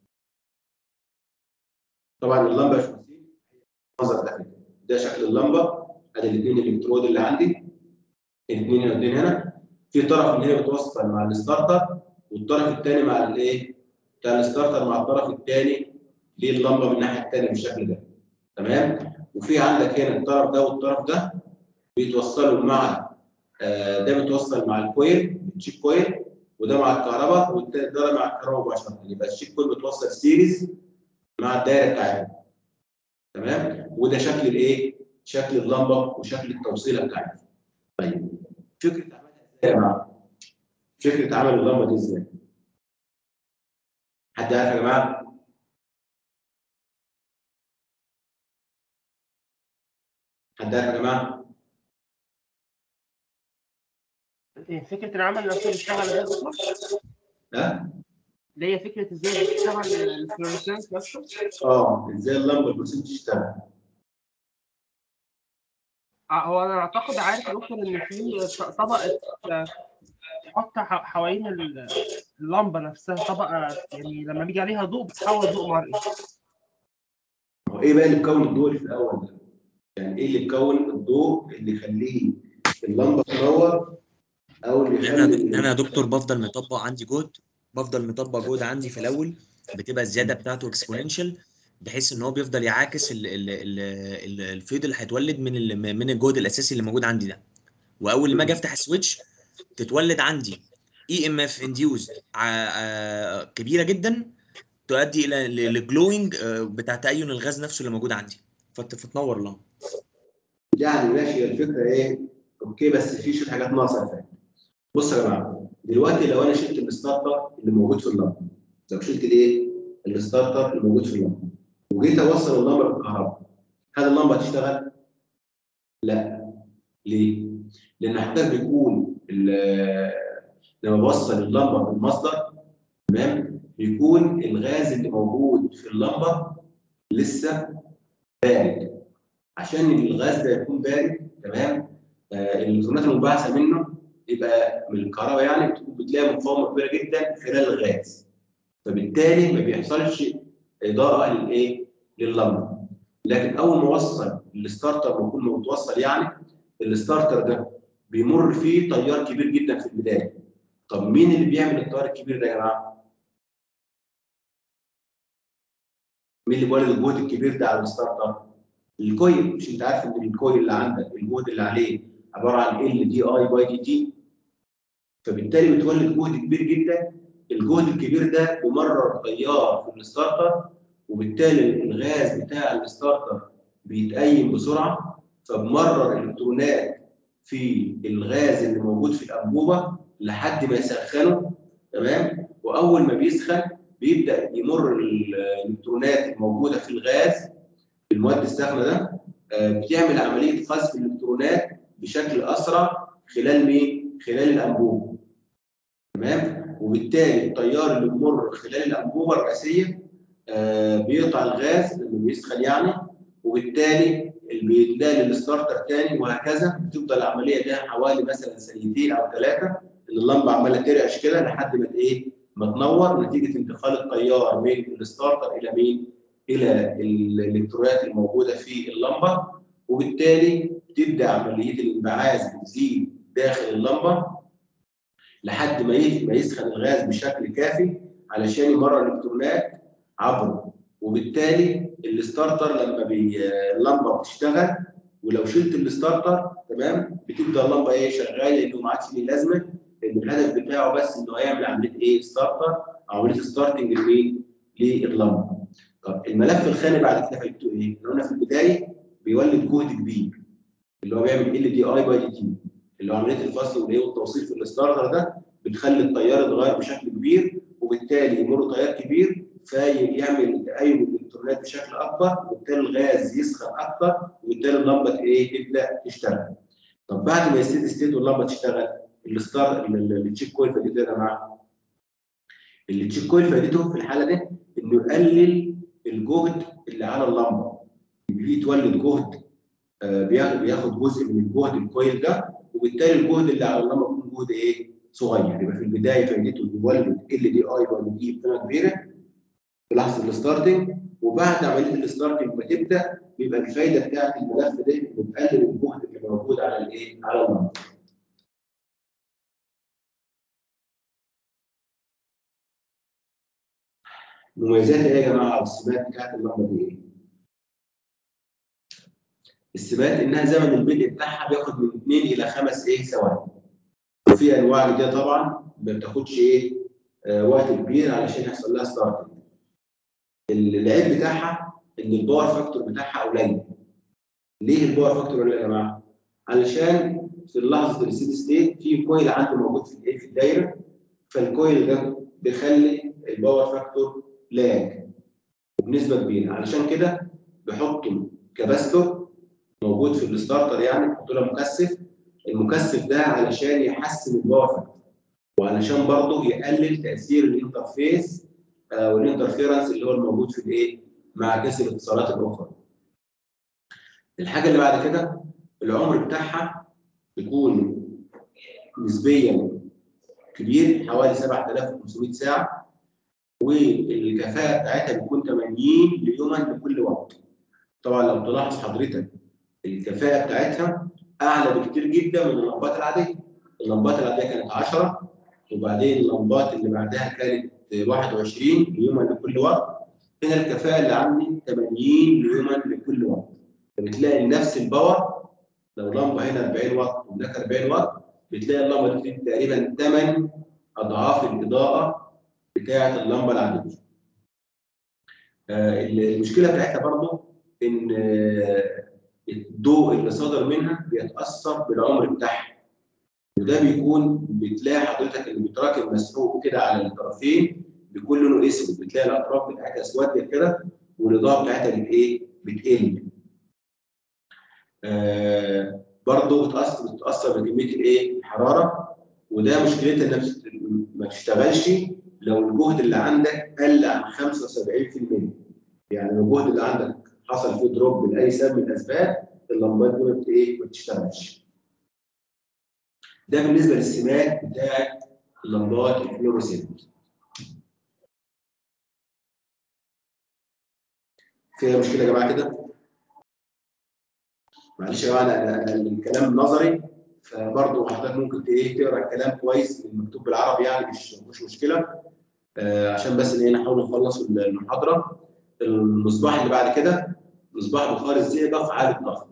طبعا اللمبه يا شمسين المنظر ده كده ده شكل اللمبه ادي الاثنين الالكترود اللي عندي الاثنين هنا والاثنين هنا في طرف من هنا بتوصل مع الستارتر والطرف الثاني مع الايه؟ بتاع الستارتر مع الطرف الثاني لللمبه من الناحيه الثانيه بالشكل ده تمام؟ وفي عندك هنا الطرف ده والطرف ده بيتوصلوا مع آه، ده بيتوصل مع الكويل الشيب كويل وده مع الكهرباء والتاني ده مع الكهرباء مباشره يبقى الشيب كويل بيتوصل سيريز مع الدايره بتاعتنا تمام وده شكل الايه؟ شكل اللمبه وشكل التوصيله بتاعتها طيب فكره عملها ازاي يا جماعه؟ فكره عمل اللمبه دي ازاي؟ حد عارف يا جماعه؟ حد عارف يا جماعه؟ إيه، فكره العمل نفسه بيشتغل ازاي بالظبط؟ ها؟ اللي هي فكره ازاي بيشتغل الفلورسنس نفسه اه ازاي اللمبه البروسيس تشتغل؟ آه، هو انا اعتقد عارف يا دكتور ان في طبقه آه، تحط ح- حوالين ال- اللمبه نفسها طبقه يعني لما بيجي عليها ضوء بتحول ضوء مرئي هو ايه بقى اللي مكون الضوء اللي في الاول ده؟ يعني ايه اللي مكون الضوء اللي يخليه اللمبه تنور او اللي ان انا يخلي ان انا يا دكتور بفضل مطبق عندي جهد بفضل مطبق جهد عندي في الاول بتبقى الزياده بتاعته اكسبوننشال بحيث ان هو بيفضل يعاكس ال- ال- ال- ال- الفيض اللي هيتولد من ال- من الجهد الاساسي اللي موجود عندي ده واول ما اجي افتح السويتش تتولد عندي اي ام اف انديوز كبيره جدا تؤدي الى الجلوينج بتاع تأين الغاز نفسه اللي موجود عندي فت- فتنور اللمبه يعني ماشي الفكره ايه؟ اوكي بس في شويه حاجات ناقصه يا فندم بصوا يا جماعه دلوقتي لو انا شلت الستارتر اللي موجود في اللمبه لو شلت الايه؟ الستارتر اللي موجود في اللمبه وجيت اوصل اللمبه بالكهرباء هل اللمبه هتشتغل؟ لا ليه؟ لان حضرتك بيكون ال- لما بوصل اللمبه بالمصدر تمام بيكون الغاز اللي موجود في اللمبه لسه بارد عشان الغاز ده يكون بارد تمام آه الالكترونات المنبعثه منه يبقى من الكهرباء يعني بتكون بتلاقي مقاومه كبيره جدا خلال الغاز فبالتالي ما بيحصلش اضاءه للايه؟ لللمبه لكن اول ما اوصل الستارتر بيكون متوصل يعني الستارتر ده بيمر فيه تيار كبير جدا في البدايه طب مين اللي بيعمل التيار الكبير ده يا جماعه؟ مين اللي بيولد الجهد الكبير ده على الستارتر؟ الكويل مش انت عارف ان الكويل اللي عندك الجهد اللي عليه عباره عن ال دي اي باي دي تي فبالتالي بتولد جهد كبير جدا الجهد الكبير ده بيمرر تيار في الستارتر وبالتالي الغاز بتاع الستارتر بيتقيم بسرعه فبمرر الالكترونات في الغاز اللي موجود في الانبوبه لحد ما يسخنه تمام واول ما بيسخن بيبدا يمر الالكترونات الموجوده في الغاز المواد الساخنه ده آه، بتعمل عمليه قذف الالكترونات بشكل اسرع خلال مين؟ خلال الانبوبه تمام وبالتالي التيار اللي بيمر خلال الانبوبه الرئيسيه آه، بيقطع الغاز لما بيسخن يعني وبالتالي اللي بيتلاقي للستارتر تاني وهكذا بتفضل العمليه ده حوالي مثلا ثانيتين او ثلاثه ان اللمبه عماله ترعش كده لحد ما ايه ما تنور نتيجه انتقال التيار من الستارتر الى مين؟ الى الالكترونات الموجوده في اللمبه وبالتالي تبدا عمليه الانبعاث بتزيد داخل اللمبه لحد ما ي- ما يسخن الغاز بشكل كافي علشان يمرر الالكترونات عبره وبالتالي الستارتر لما بي... اللمبه بتشتغل ولو شلت الستارتر تمام بتبدا اللمبه ايه شغاله لانه ما عادش ليه لازمه لان الهدف بتاعه بس انه هيعمل عمليه ايه ستارتر عمليه ستارتنج لمين؟ لللمبه. طب الملف الخاني بعد كده فايدته ايه؟ احنا قلنا في البدايه بيولد جهد كبير اللي هو بيعمل ال دي اي باي دي تي اللي هو عمليه الفصل والايه والتوصيل في الستارتر ده بتخلي التيار يتغير بشكل كبير وبالتالي يمر تيار كبير فيعمل تأيد الالكترونات بشكل اكبر وبالتالي الغاز يسخن اكتر وبالتالي اللمبه ايه تبدا تشتغل. طب بعد ما يستيد ستيت واللمبه تشتغل الستار ال- ال- التشيك كويل فائدته إيه يا جماعه؟ التشيك كويل فائدته في الحاله دي انه يقلل الجهد اللي على اللمبه. يبتدي يتولد جهد آه، بياخد بياخد جزء من الجهد الكويل ده وبالتالي الجهد اللي على اللمبه بيكون جهد ايه؟ صغير يبقى في البدايه فائدته انه يولد ال دي اي باي دي بقيمه كبيره في لحظه الستارتنج وبعد عمليه الستارتنج ما تبدا بيبقى الفايده بتاعت الملف ده انه بتقلل الجهد اللي موجود على الايه؟ على اللمبه. مميزات ايه يا جماعه السمات بتاعت اللمبه دي ايه؟ السمات انها زمن البدء بتاعها بياخد من 2 الى 5 ايه ثواني. وفي انواع جديده طبعا ما بتاخدش ايه آه وقت كبير علشان يحصل لها ستارتنج. العيب بتاعها ان الباور فاكتور بتاعها قليل. ليه الباور فاكتور قليل يا جماعه؟ علشان في لحظه الستيدي ستيت في كويل عندي موجود في الايه في الدايره فالكويل ده بيخلي الباور فاكتور لاج بنسبه كبيره علشان كده بيحطوا كباستور موجود في الستارتر يعني بيحطوا له مكثف المكثف ده علشان يحسن الباور فاكتور وعلشان برضه يقلل تاثير الانترفيس آه والانترفيرنس اللي هو الموجود في الايه مع كسر الاتصالات الاخرى الحاجه اللي بعد كده العمر بتاعها بيكون نسبيا كبير حوالي 7500 ساعه والكفاءه بتاعتها بتكون 80 ليوما لكل وقت طبعا لو تلاحظ حضرتك الكفاءه بتاعتها اعلى بكتير جدا من اللمبات العاديه اللمبات العاديه كانت 10 وبعدين اللمبات اللي بعدها كانت 21 ليوما لكل وقت هنا الكفاءه اللي عندي 80 ليوما لكل وقت فبتلاقي نفس الباور لو لمبه هنا 40 واط وهناك 40 واط بتلاقي اللمبه دي تقريبا 8 اضعاف الاضاءه بتاعه اللمبه العاديه. آه المشكله بتاعتها برضه ان آه الضوء اللي صادر منها بيتاثر بالعمر بتاعها وده بيكون بتلاقي حضرتك اللي بيتراكم مسحوق كده على الطرفين بيكون لونه اسود بتلاقي الاطراف بتاعتها اسودة كده والاضاءه بتاعتها بت ايه؟ بتقل. آه برضه بتاثر بتاثر بكميه الايه؟ الحراره وده مشكلتها انها بت- ما بتشتغلش لو الجهد اللي عندك قل عن 75% يعني لو الجهد اللي عندك حصل فيه دروب لاي سبب من الاسباب اللمبات دي ما بت- ايه؟ ما بتشتغلش. ده بالنسبه للسمات بتاعت اللمبات الفلوريسنت. فيها مشكله يا جماعه كده؟ معلش يا جماعه انا أنا الكلام نظري فبرضه حضرتك ممكن ت- ايه تقرا الكلام كويس المكتوب بالعربي يعني مش مش مشكله آه عشان بس ان ايه نحاول نخلص المحاضره المصباح اللي بعد كده مصباح بخار الزئبق في عالي الضغط.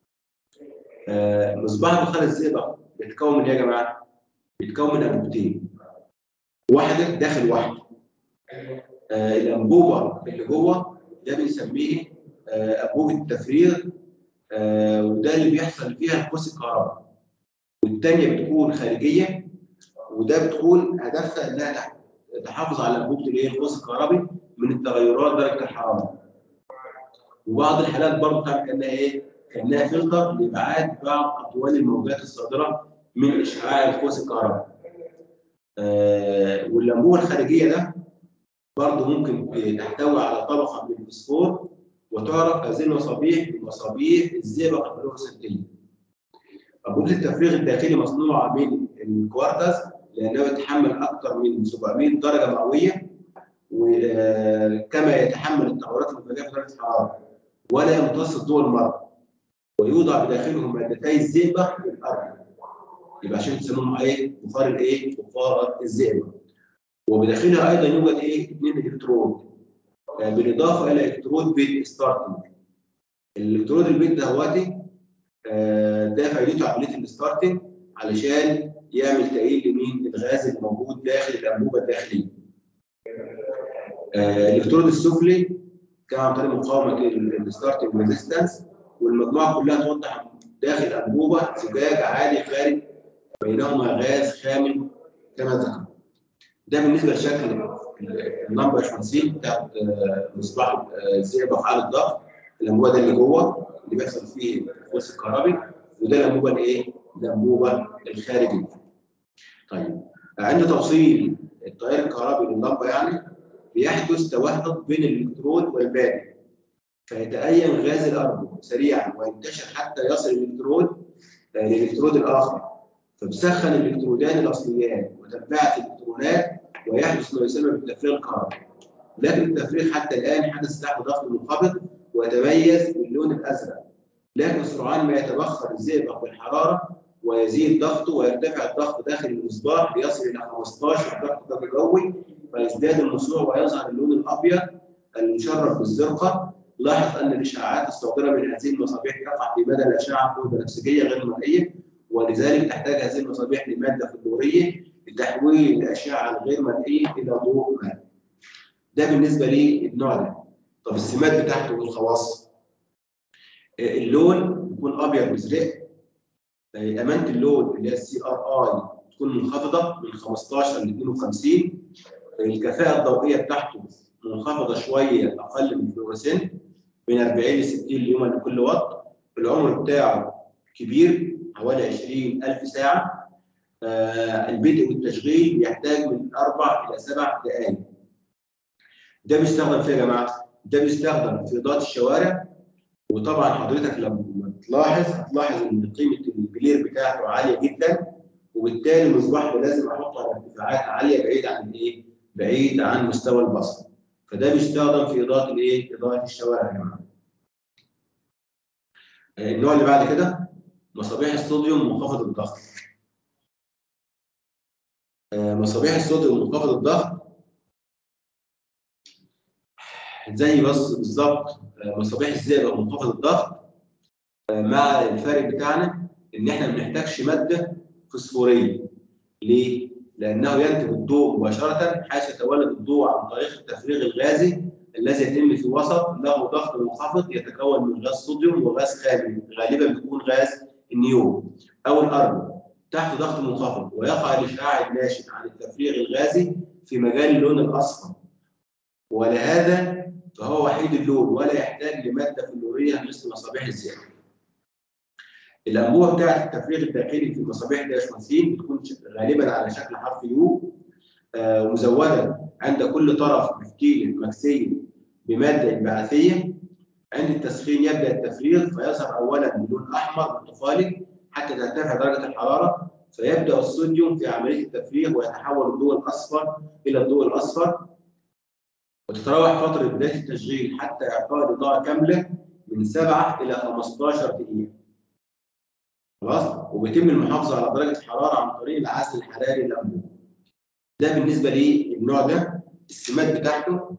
آه مصباح بخار الزئبق بيتكون من ايه يا جماعه؟ بيتكون من انبوبتين واحده داخل واحده آه الانبوبه اللي جوه ده بنسميه آه انبوبه التفريغ آه وده اللي بيحصل فيها قوس الكهرباء والثانيه بتكون خارجيه وده بتكون هدفها انها تح- تحافظ على انبوبه الايه القوس الكهربي من التغيرات درجه الحراره وبعض الحالات برضه تعمل كانها ايه؟ كانها فلتر لابعاد بعض اطوال الموجات الصادره من اشعاع القوس الكهربي. آه والانبوبه الخارجيه ده برضه ممكن تحتوي على طبقه من الفوسفور وتعرف هذه المصابيح بمصابيح الزئبق الفلوروسنتيه. انبوبه التفريغ الداخلي مصنوعه من الكوارتز لانه يتحمل اكثر من 700 درجه مئويه وكما يتحمل التغيرات المفاجئه في درجه الحراره ولا يمتص الضوء المرئي ويوضع بداخله مادتي الزئبق للارض يبقى عشان تسموهم ايه؟ بخار الايه؟ بخار الزئبق وبداخلها ايضا يوجد ايه؟ اثنين الكترود آه، بالاضافه الى الكترود بيت ستارتنج الالكترود البيت ده هواتي آه، ده فائدته عمليه الستارتنج علشان يعمل تقليل لمين؟ الغاز الموجود داخل الانبوبه الداخليه. آه، الالكترود السفلي كان عن طريق مقاومه الستارتنج ريزيستنس والمجموعه كلها توضح داخل انبوبه زجاج عالي خارج بينهما غاز خام كما ذكر. ده بالنسبه لشكل اللمبه الشمسيه بتاعت آه، مصباح آه، الزئبق على الضغط الانبوبه ده اللي جوه اللي بيحصل فيه القوس الكهربي وده الانبوبه الايه؟ الانبوبه الخارجيه. طيب عند توصيل التيار الكهربي لللمبه يعني بيحدث توهق بين الالكترود والباقي فيتأين غاز الأرجون سريعا وينتشر حتى يصل الإلكترود آه، للإلكترود الآخر فبسخن الإلكترودان الأصليان وتنبعث الإلكترونات ويحدث ما يسمى بالتفريغ الكهربي لكن التفريغ حتى الآن حدث تحت ضغط منخفض ويتميز باللون الأزرق لكن سرعان ما يتبخر الزئبق بالحرارة ويزيد ضغطه ويرتفع الضغط داخل المصباح ليصل إلى 15 ضغط ضغط جوي فيزداد المشروع ويظهر اللون الأبيض المشرب بالزرقة لاحظ أن الإشعاعات الصادرة من هذه المصابيح تقع في مدى الأشعة قوة بنفسجية غير مرئية ولذلك تحتاج هذه المصابيح لمادة فلورية لتحويل الأشعة الغير مرئية إلى ضوء مرئي. ده بالنسبة للنوع ده. طب السمات بتاعته والخواص اللون يكون أبيض مزرق أمانة اللون اللي هي السي ار اي تكون منخفضة من 15 ل 52 الكفاءة الضوئية بتاعته منخفضة شوية أقل من الفلوريسنت من 40 ل 60 ليوما لكل وات العمر بتاعه كبير حوالي 20000 ساعة آه البدء والتشغيل بيحتاج من أربع إلى سبع دقائق ده بيستخدم فيه يا جماعة؟ ده بيستخدم في إضاءة الشوارع وطبعا حضرتك لما تلاحظ هتلاحظ إن قيمة البلير بتاعته عالية جدا وبالتالي المصباح ده لازم أحطه على ارتفاعات عالية بعيد عن الإيه؟ بعيد عن مستوى البصر فده بيستخدم في إضاءة الإيه؟ إضاءة الشوارع يا جماعة. النوع اللي بعد كده مصابيح الصوديوم منخفض الضغط. آه، مصابيح الصوديوم منخفض الضغط زي بس بالظبط آه، مصابيح الزئبق منخفض الضغط آه، مع الفارق بتاعنا ان احنا ما بنحتاجش ماده فوسفوريه. ليه؟ لانه ينتج الضوء مباشره حيث يتولد الضوء عن طريق التفريغ الغازي الذي يتم في وسط له ضغط منخفض يتكون من غاز صوديوم وغاز خامل غالبا بيكون غاز النيون او الارجون تحت ضغط منخفض ويقع الاشعاع الناشئ عن التفريغ الغازي في مجال اللون الاصفر ولهذا فهو وحيد اللون ولا يحتاج لماده فلوريه مثل مصابيح الزيت. الانبوبه بتاعه التفريغ الداخلي في المصابيح دي يا باشمهندسين بتكون ش- غالبا على شكل حرف يو آه، ومزوده عند كل طرف بفتيل مكسي بماده انبعاثيه عند التسخين يبدا التفريغ فيظهر اولا بلون احمر برتقالي حتى ترتفع درجه الحراره فيبدا الصوديوم في عمليه التفريغ ويتحول الضوء الاصفر الى الضوء الاصفر وتتراوح فتره بدايه التشغيل حتى اعطاء الاضاءه كامله من 7 الى 15 دقيقه. خلاص؟ وبيتم المحافظه على درجه الحراره عن طريق العزل الحراري للانبوبه. ده بالنسبه للنوع ده السمات بتاعته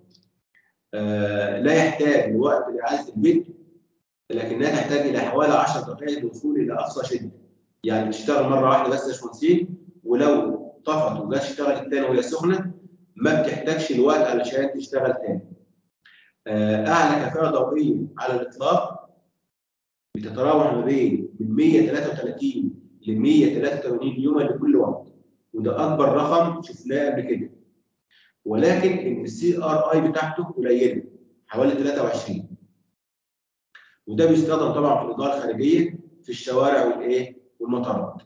آه لا يحتاج لوقت لاعاده البدء لكنها تحتاج الى حوالي 10 دقائق للوصول الى اقصى شده. يعني تشتغل مره واحده بس يا باشمهندسين ولو طفت وجت اشتغلت تاني وهي سخنه ما بتحتاجش الوقت علشان تشتغل تاني. آه، اعلى كفاءه ضوئيه على الاطلاق بتتراوح ما بين من 133 ل 183 يوما لكل وقت وده اكبر رقم شفناه قبل كده ولكن ان السي ار اي بتاعته قليله حوالي 23 وده بيستخدم طبعا في الاضاءه الخارجيه في الشوارع والايه والمطارات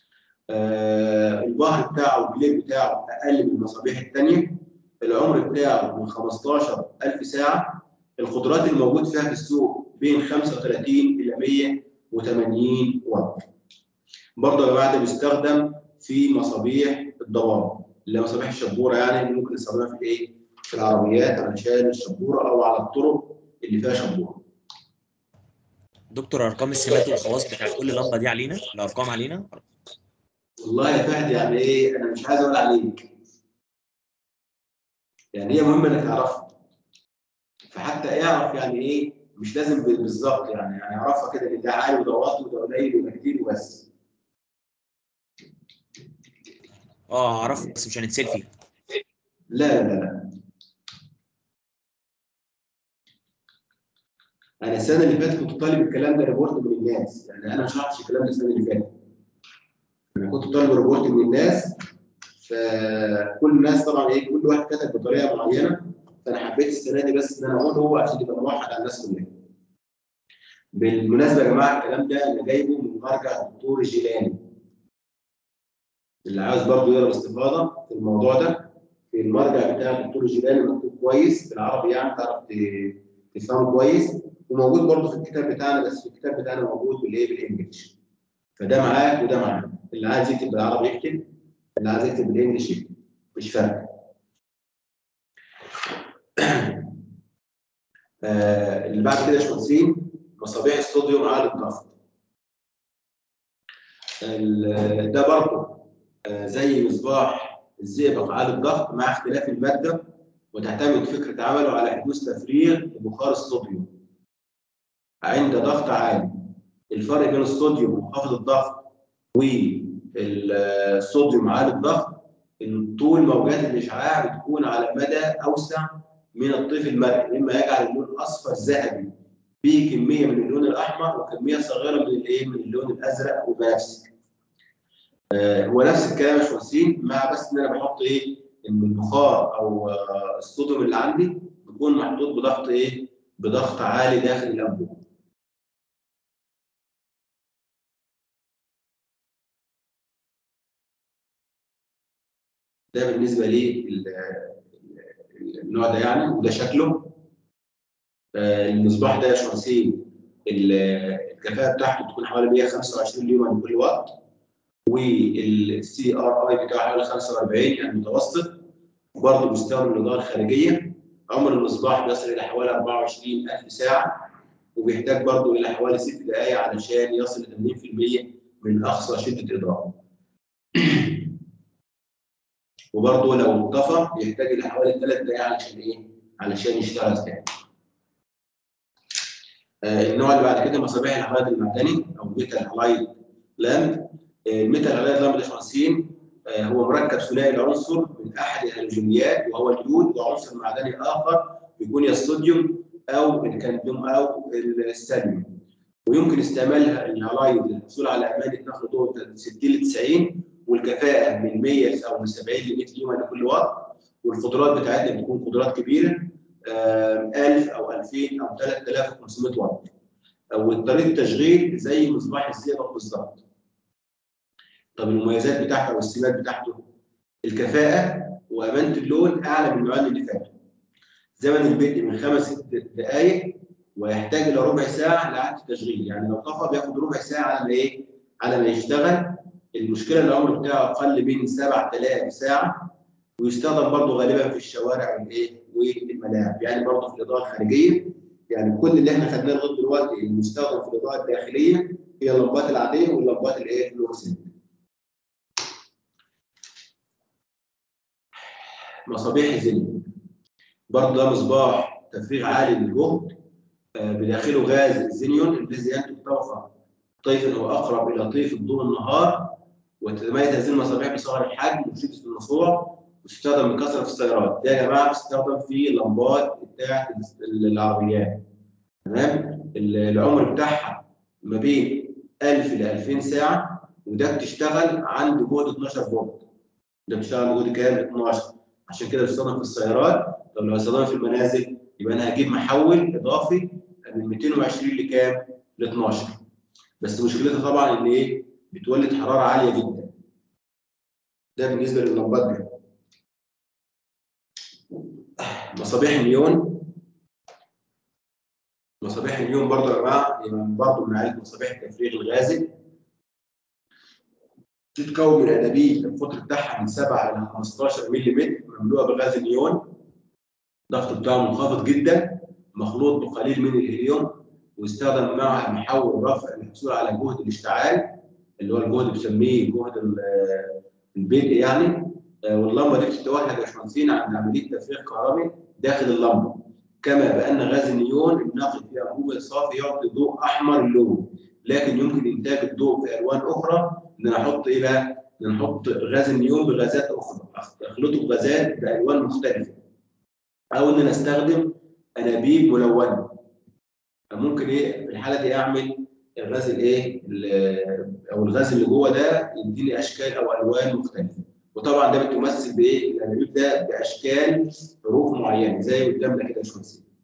آه الظهر بتاعه والجليد بتاعه اقل من المصابيح الثانيه العمر بتاعه من 15000 ساعه القدرات الموجود فيها في السوق بين 35 الى 180 واط برضه يا جماعه ده بيستخدم في مصابيح الضباب اللي هي مصابيح الشبوره يعني اللي ممكن نستخدمها في الايه في العربيات علشان الشبوره او على الطرق اللي فيها شبوره دكتور ارقام السمات والخواص بتاعت كل لمبه دي علينا الارقام علينا والله يا فهد يعني ايه انا مش عايز اقول عليك يعني هي مهمه انك تعرفها فحتى اعرف يعني ايه مش لازم ب- بالظبط يعني يعني اعرفها كده ان ده عالي وده واطي وده قليل وده كتير وبس اه اعرف بس مش هنتسال فيه لا لا لا لا انا السنه اللي فاتت كنت طالب الكلام ده ريبورت من الناس يعني انا ما شرحتش الكلام ده السنه اللي فاتت انا كنت طالب ريبورت من الناس فكل الناس طبعا ايه كل واحد كتب بطريقه معينه فانا حبيت السنه دي بس ان انا اقول هو عشان يبقى موحد على الناس كلها بالمناسبه يا جماعه الكلام ده انا جايبه من مرجع الدكتور الجيلاني اللي عاوز برضه يقرا باستفاضه في الموضوع ده في المرجع بتاع الدكتور الجيلاني مكتوب كويس بالعربي يعني تعرف ت- تفهمه كويس وموجود برضه في الكتاب بتاعنا بس في الكتاب بتاعنا موجود بالايه بالانجلش فده معاك وده معاك اللي عايز يكتب بالعربي يكتب اللي عايز يكتب بالانجلش يكتب مش فارقه آه اللي بعد كده يا باشمهندسين مصابيح الصوديوم عالي الضغط ال- ده برضه آه زي مصباح الزئبق عالي الضغط مع اختلاف الماده وتعتمد فكره عمله على حدوث تفريغ لبخار الصوديوم عند ضغط عالي الفرق بين الصوديوم منخفض الضغط والصوديوم عالي الضغط ان طول موجات الاشعاع بتكون على مدى اوسع من الطيف المرئي مما يجعل اللون اصفر ذهبي فيه كميه من اللون الاحمر وكميه صغيره من الايه من اللون الازرق والبنفسجي. آه هو نفس الكلام يا باشمهندسين مع بس ان انا بحط ايه ان البخار او آه الصوديوم اللي عندي بيكون محطوط بضغط ايه بضغط عالي داخل الانبوبه. ده بالنسبه لي النوع ده يعني وده شكله آه، المصباح ده يا باشمهندسين ال- الكفاءه بتاعته بتكون حوالي 125 يوما لكل وقت والسي ار اي بتاعه حوالي 45 يعني متوسط وبرضه بيستخدم الاضاءه الخارجيه عمر المصباح بيصل الى حوالي 24000 ساعه وبيحتاج برضه الى حوالي 6 دقائق علشان يصل ل 80% من اقصى شده اضاءه. وبرضه لو انطفى بيحتاج الى حوالي 3 دقائق علشان ايه؟ علشان يشتغل تاني. آه، النوع اللي بعد كده مصابيح الحديد المعدني او ميتال هالايد لامب الميتال هالايد لامب ده شمسين هو مركب ثنائي العنصر من احد الهالوجينيات وهو اليود وعنصر معدني اخر بيكون يا الصوديوم او الكادميوم او الساليوم ويمكن استعمالها الهالايد للحصول على امان نقل ضوء 60 ل 90 والكفاءه من 100 او من 70 ل 100 يوم لكل واط والقدرات بتاعتنا بتكون قدرات كبيره آه، 1000 او 2000 او 3500 واط وطريقه التشغيل زي مصباح الزئبق بالظبط طب المميزات بتاعته او السمات بتاعته الكفاءه وامانه اللون اعلى من النوعين اللي فاتوا زمن البدء من خمس ست دقائق ويحتاج الى ربع ساعه لاعاده التشغيل يعني لو طفى بياخد ربع ساعه على ما ايه على ما يشتغل المشكله العمر بتاعه اقل من 7000 ساعه ويستخدم برضه غالبا في الشوارع والايه والملاعب يعني برضه في الاضاءه الخارجيه يعني كل اللي احنا خدناه لغايه دلوقتي المستخدم في الاضاءه الداخليه هي اللمبات العاديه واللمبات الايه الفلورسنت مصابيح الزينيون برضه ده مصباح تفريغ عالي للجهد آه، بداخله غاز الزينيون الذي ينتج طاقه طيف هو اقرب الى طيف الضوء النهار وتتميز هذه المصابيح بصغر الحجم وشده المشروع وتستخدم بكثره في السيارات ده يا جماعه بتستخدم في اللمبات بتاعه العربيات تمام ال- العمر بتاعها ما بين 1000 ل 2000 ساعه وده بتشتغل عند جهد 12 فولت ده بتشتغل عند جهد كام 12 عشان كده بتستخدم في السيارات طب لو هستخدمها في المنازل يبقى انا هجيب محول اضافي من 220 لكام؟ ل 12 بس مشكلتها طبعا ان ايه؟ بتولد حراره عاليه جدا ده بالنسبه لللمبات دي مصابيح النيون مصابيح النيون برضه يا جماعه يعني برضه من عائله مصابيح التفريغ الغازي تتكون من انابيب القطر بتاعها من 7 الى 15 ملم مملوءه بغاز النيون الضغط بتاعه منخفض جدا مخلوط بقليل من الهيليوم ويستخدم معها محول رفع للحصول على جهد الاشتعال اللي هو الجهد بنسميه جهد ال- البدء يعني آه، واللمبه دي بتتوهج يا باشمهندسين عند عمليه تفريغ كهربي داخل اللمبه كما بان غاز النيون الناقل في انبوبه صافي يعطي ضوء احمر اللون لكن يمكن انتاج الضوء في الوان اخرى ان انا احط ايه بقى؟ ان أنا احط غاز النيون بغازات اخرى اخلطه بغازات بالوان مختلفه او ان انا استخدم انابيب ملونه فممكن ايه في الحاله دي اعمل الغاز الايه ال- او الغاز اللي جوه ده يديني اشكال او الوان مختلفه وطبعا ده بتمثل بايه؟ الانابيب ده باشكال حروف معينه زي قدامنا كده شويه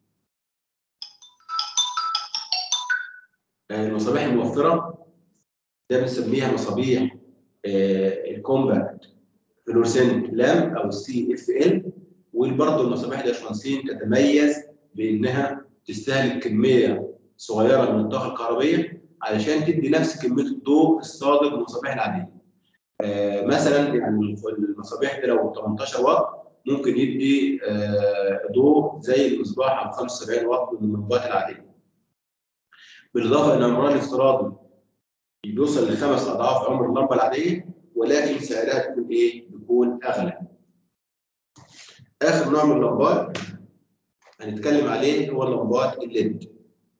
آه، المصابيح الموفره ده بنسميها مصابيح آه، الكومباكت فلورسنت لام او السي اف ال وبرضه المصابيح دي يا باشمهندسين تتميز بانها تستهلك كميه صغيره من الطاقه الكهربيه علشان تدي نفس كميه الضوء الصادق من المصابيح العاديه. آه مثلا يعني المصابيح دي لو 18 واط ممكن يدي آه ضوء زي المصباح ابو 75 واط من اللمبات العاديه. بالاضافه ان عمرها الافتراضي بيوصل لخمس اضعاف عمر اللمبه العاديه ولكن سعرها بيكون ايه؟ بيكون اغلى. اخر نوع من اللمبات هنتكلم عليه هو اللمبات الليد.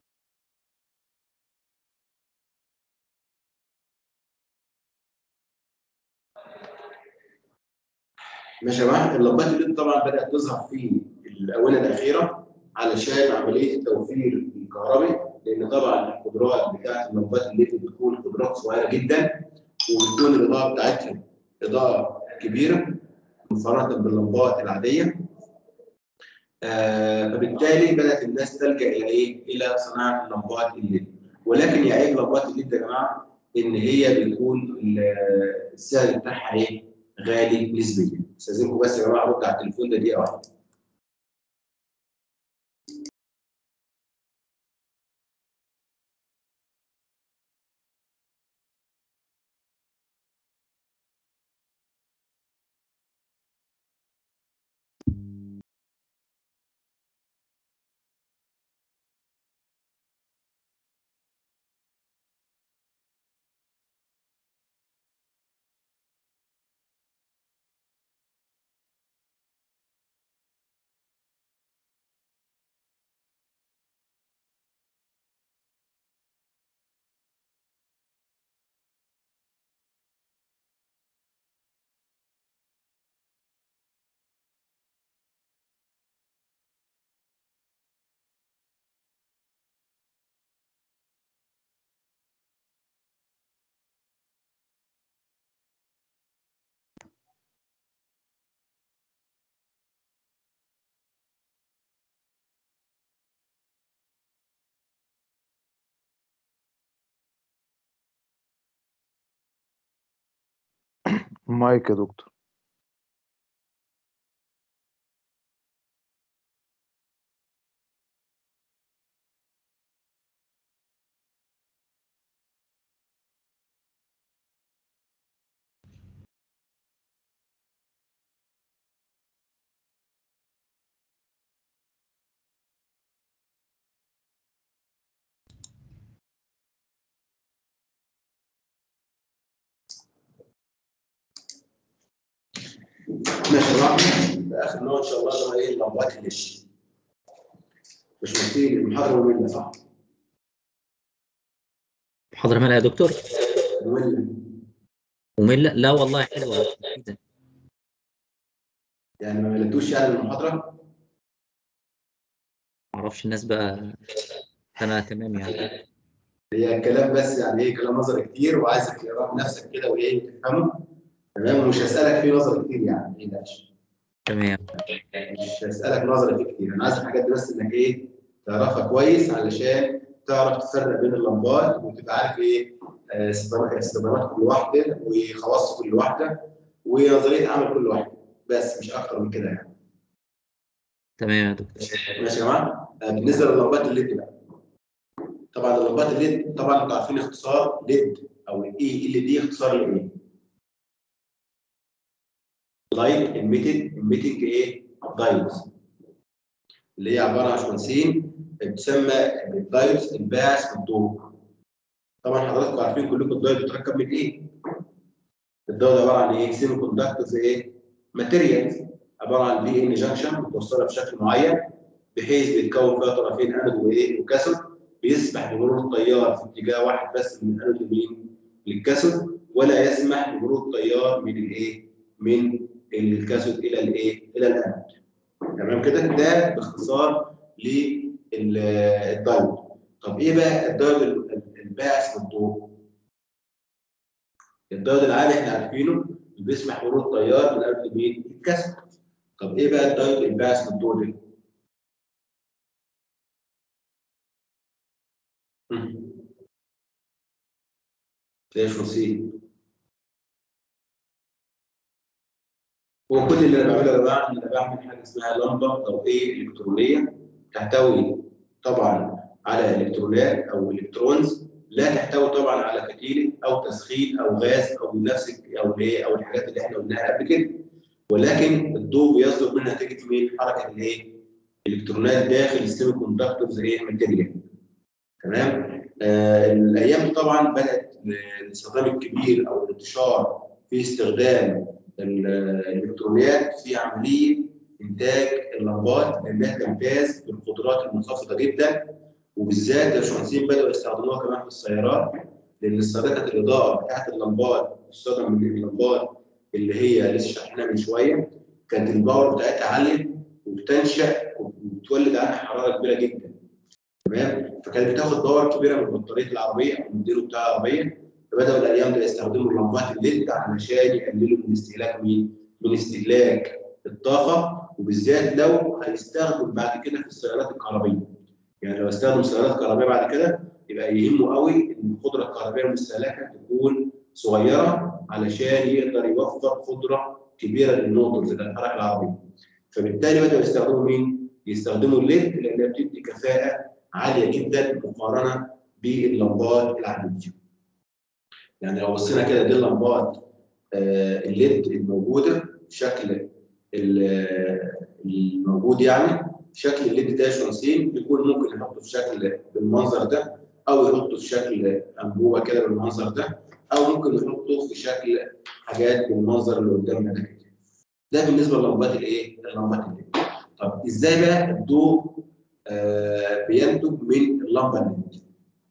ماشي يا جماعه اللمبات الليد طبعا بدات تظهر في الاونه الاخيره علشان عمليه التوفير الكهربي لان طبعا القدرات بتاعت اللمبات الليد بتكون قدرات صغيره جدا وبتكون الاضاءه بتاعتها اضاءه كبيره مقارنه باللمبات العاديه آه فبالتالي بدات الناس تلجا الى ايه؟ الى صناعه اللمبات الليد ولكن يعيب لمبات الليد يا جماعه ان هي بيكون ال- السعر بتاعها ايه؟ غالي نسبيا استاذنكم بس يا جماعه ارد على التليفون ده دقيقه واحده مايك يا دكتور ماشي يا جماعه في اخر نوع ان شاء الله اللي هو ايه اللمبات الليش مش مكتوب المحاضره ممله صح؟ محاضرة مالها يا دكتور ممله مملة لا والله حلوة جدا يعني ما ملتوش يعني المحاضره معرفش الناس بقى انا تمام يعني هي كلام بس يعني ايه كلام نظري كتير وعايزك تقراه بنفسك كده وايه تفهمه تمام ومش هسالك فيه نظري كتير يعني ما تقلقش تمام مش هسالك نظري فيه كتير انا عايز الحاجات دي بس انك ايه تعرفها كويس علشان تعرف تفرق بين اللمبات وتبقى عارف ايه آه، استخدامات استخدامات كل واحده وخواص كل واحده ونظريه عمل كل واحده بس مش اكتر من كده يعني تمام يا دكتور ماشي يا جماعه آه، بالنسبه للمبات الليد بقى طبعا اللمبات الليد طبعا انتوا عارفين اختصار ليد او الاي ال دي اختصار لايه؟ لايت ايميتد ايميتنج ايه؟ دايودز اللي هي عباره عن شمسين بتسمى بالدايودز الباعث بالضوء طبعا حضراتكم عارفين كلكم الدايود بيتركب من ايه؟ الدايود عباره عن ايه؟ سيمي كوندكتورز ايه؟ ماتيريالز عباره عن دي ان جانكشن متوصله بشكل معين بحيث بيتكون فيها طرفين انود وايه؟ وكاثود بيسمح بمرور التيار في اتجاه واحد بس من الانود لمين؟ للكاثود ولا يسمح بمرور التيار من الايه؟ من الكاثود الى الايه؟ الى الانود. تمام كده؟ ده باختصار للدايود. طب ايه بقى الدايود ال- الباعث للضوء؟ الدايود العالي احنا عارفينه اللي بيسمح بمرور التيار من الانود لمين؟ للكاثود. طب ايه بقى الدايود الباعث للضوء ده؟ مم. ليش نصيب؟ هو كل اللي انا بعمله يا جماعه ان انا بعمل حاجه اسمها لمبه ضوئيه الكترونيه تحتوي طبعا على الكترونات او الكترونز لا تحتوي طبعا على فتيله او تسخين او غاز او نفس او ايه او الحاجات اللي احنا قلناها قبل كده ولكن الضوء بيصدر منها نتيجه مين؟ حركه الايه؟ الالكترونات داخل السيمي كوندكتورز ايه؟ ماتيريال تمام؟ آه الايام دي طبعا بدات الاستخدام الكبير او الانتشار في استخدام ال- الالكترونيات في عمليه انتاج اللمبات لانها تمتاز بالقدرات المنخفضه جدا وبالذات الباشمهندسين بداوا يستخدموها كمان في السيارات لان سابقه الاضاءه بتاعت اللمبات خصوصا من اللمبات اللي هي لسه شرحناها من شويه كانت الباور بتاعتها عاليه وبتنشا وبتولد عنها حراره كبيره جدا تمام فكانت بتاخد باور كبيره من بطاريه العربيه او من الديرو بتاع العربيه فبداوا الايام دي يستخدموا اللمبات الليد علشان يقللوا من استهلاك مين؟ من استهلاك الطاقه وبالذات لو هيستخدم بعد كده في السيارات الكهربائيه. يعني لو استخدم سيارات كهربائيه بعد كده يبقى يهمه قوي ان القدره الكهربائيه المستهلكه تكون صغيره علشان يقدر يوفر قدره كبيره للموتورز للحركه العربيه. فبالتالي بداوا يستخدموا مين؟ يستخدموا الليد لانها بتدي كفاءه عاليه جدا مقارنه باللمبات العاديه. يعني لو بصينا كده دي اللمبات آه، الليد الموجوده شكل ال- الموجود يعني شكل الليد ده شمسين بيكون ممكن يحطه في شكل بالمنظر ده او يحطه في شكل انبوبه كده بالمنظر ده او ممكن يحطه في شكل حاجات بالمنظر اللي قدامنا ده كده. ده بالنسبه للمبات الايه؟ اللمبات الليد. طب ازاي بقى الضوء آه بينتج من اللمبه الليد؟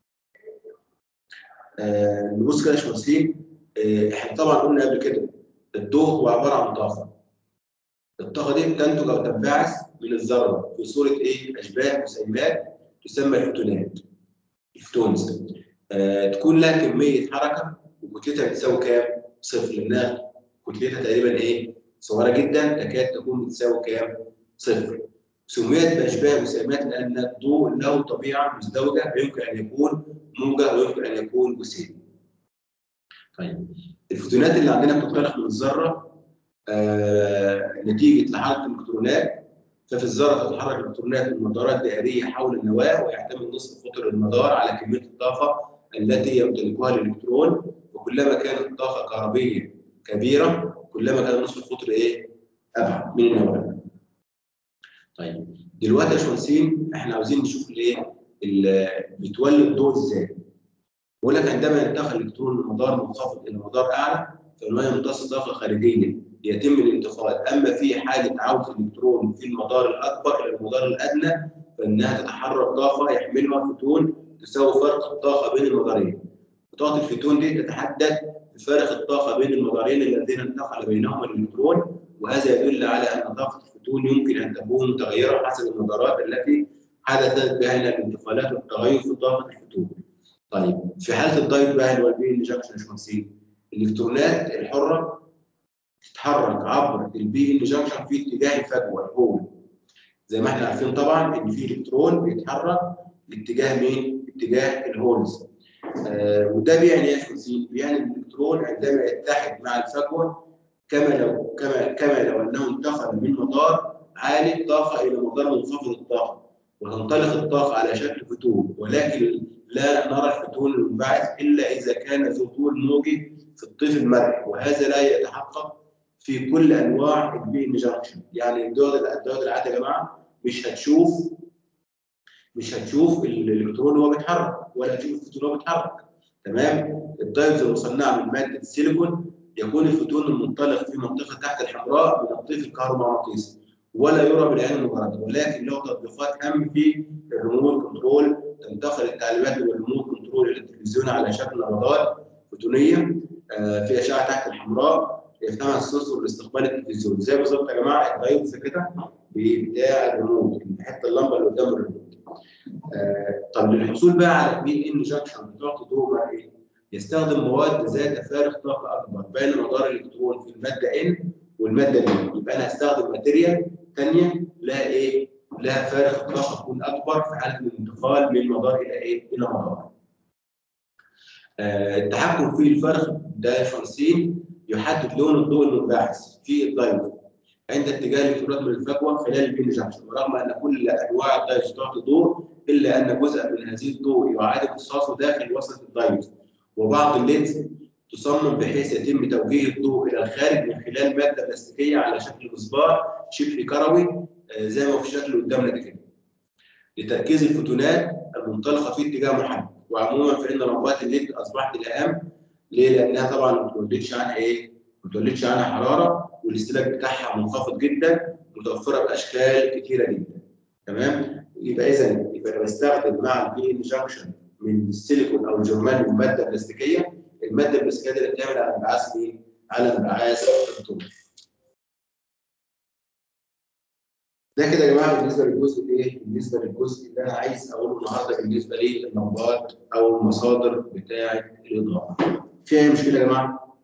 آه نبص كده يا شمسين آه احنا طبعا قلنا قبل كده الضوء هو عباره عن طاقه. الطاقه دي بتنتج او تنبعث من الذره في صوره ايه؟ اشباه جسيمات تسمى الفوتونات. الفوتونز. آه تكون لها كميه حركه وكتلتها بتساوي كام؟ صفر لانها كتلتها تقريبا ايه؟ صغيره جدا تكاد تكون بتساوي كام؟ صفر. سميت باشباه جسيمات لان الضوء له طبيعه مزدوجه يمكن ان يكون موجه ويمكن ان يكون جسيم. طيب الفوتونات اللي عندنا بتنطلق من الذره آه نتيجه لحركه الالكترونات ففي الذره تتحرك الالكترونات من مدارات دائريه حول النواه ويعتمد نصف قطر المدار على كميه الطاقه التي يمتلكها الالكترون وكلما كانت الطاقه كهربيه كبيره كلما كان نصف القطر ايه؟ ابعد من النواه. طيب دلوقتي يا باشمهندسين احنا عاوزين نشوف الايه؟ ال- بيتولد ضوء ازاي؟ بقول لك عندما ينتقل الالكترون من مدار منخفض الى مدار اعلى فانه يمتص طاقه خارجيه يتم الانتقال اما في حاله عوده الالكترون في المدار الاكبر الى المدار الادنى فانها تتحرك طاقه يحملها فوتون تساوي فرق الطاقه بين المدارين. طاقه الفوتون دي تتحدد بفارق الطاقه بين المدارين الذين انتقل بينهما الالكترون وهذا يدل على ان طاقه الفوتون يمكن ان تكون متغيره حسب المدارات التي حدثت بها الانتقالات والتغير في طاقه الفوتون. طيب في حاله الدايت بقى اللي هو البي انجكشن يا باشمهندسين الالكترونات الحره تتحرك عبر البي انجكشن في اتجاه الفجوه الهول زي ما احنا عارفين طبعا ان في الكترون بيتحرك باتجاه مين؟ اتجاه الهولز آه وده بيعني ايه يا باشمهندسين؟ بيعني ان الالكترون عندما يتحد مع الفجوه كما لو كما كما لو انه انتقل من مدار عالي الطاقه الى مدار منخفض الطاقه وتنطلق الطاقه على شكل فوتون ولكن لا نرى الفوتون المنبعث الا اذا كان ذو طول موجي في الطيف المرئي وهذا لا يتحقق في كل انواع البي انجكشن يعني الدول الدول العاديه يا جماعه مش هتشوف مش هتشوف الالكترون وهو بيتحرك ولا هتشوف الفوتون وهو بيتحرك تمام الدايودز المصنعه من ماده السيليكون يكون الفوتون المنطلق في منطقه تحت الحمراء من الطيف الكهرومغناطيسي ولا يرى بالعين المجرده ولكن له تطبيقات هام في الريموت كنترول تنتقل التعليمات من الريموت كنترول الى التلفزيون على شكل نبضات فوتونيه آه، في اشعه تحت الحمراء يفتح السنسور لاستقبال التلفزيون زي بالظبط يا جماعه الدايودز كده بتاع الريموت حته اللمبه اللي قدام الريموت آه، طب للحصول بقى على بي انجكشن بتعطي ضوء مع ايه؟ يستخدم مواد ذات فارق طاقه اكبر بين مدار الالكترون في الماده N والماده N يبقى انا هستخدم ماتيريال ثانيه لها ايه؟ لها فارق طاقه تكون اكبر في حاله الانتقال من مدار الى ايه؟ الى مدار. آه، التحكم في الفرق ده يا شمسين يحدد لون الضوء المنبعث في الدايود عند اتجاه الالكترونات من الفجوه خلال البين جاكشن ورغم ان كل انواع الدايود تعطي ضوء الا ان جزء من هذه الضوء يعاد امتصاصه داخل وسط الدايود وبعض اللينز تصمم بحيث يتم توجيه الضوء الى الخارج من خلال ماده بلاستيكيه على شكل مصباح شبه كروي آه، زي ما هو في الشكل قدامنا ده كده لتركيز الفوتونات المنطلقه في اتجاه محدد وعموما فان لمبات الليد اصبحت الاهم ليه؟ لانها طبعا ما بتولدش عنها ايه؟ ما بتولدش عنها حراره والاستهلاك بتاعها منخفض جدا متوفره باشكال كتيره جدا تمام؟ يبقى اذا يبقى انا بستخدم مع البي ان جانكشن من السيليكون او الجرمانيوم ماده بلاستيكيه الماده البلاستيكيه دي بتعمل على انبعاث مين؟ على انبعاث الضوء. ده كده يا جماعه بالنسبه للجزء ايه؟ بالنسبه للجزء اللي انا عايز اقوله النهارده بالنسبه للنمبات او المصادر بتاعه الاضاءه. في اي مشكله يا جماعه؟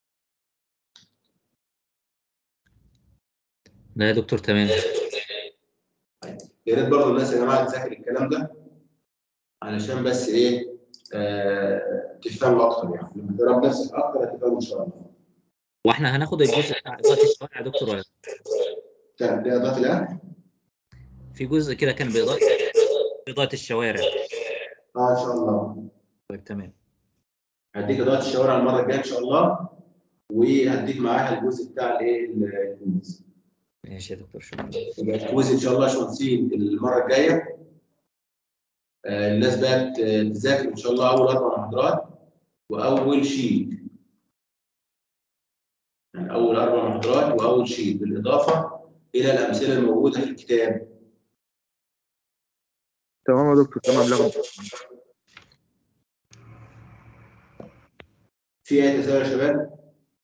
لا يا دكتور تمام يا ريت برضه الناس يا جماعه تذاكر الكلام ده علشان بس ايه آه تفهموا اكتر يعني لما تقرا بنفسك اكتر هتفهموا ان شاء الله. واحنا هناخد الجزء بتاع اضاءه الشوارع يا دكتور ولا لا؟ تمام دي اضافه الان؟ في جزء كده كان باضاءه باضاءه الشوارع اه ان شاء الله. طيب تمام هديك اضاءه الشوارع المره الجايه ان شاء الله وهديك معاها الجزء بتاع الايه الكويز. ماشي يا دكتور شكرا يبقى الكويز ان شاء الله يا باشمهندسين المره الجايه آه، الناس بقى ت- تذاكر ان شاء الله اول اربع محاضرات واول شيت يعني اول اربع محاضرات واول شيت بالاضافه الى الامثله الموجوده في الكتاب تمام يا دكتور تمام لا في اي تساؤل يا شباب؟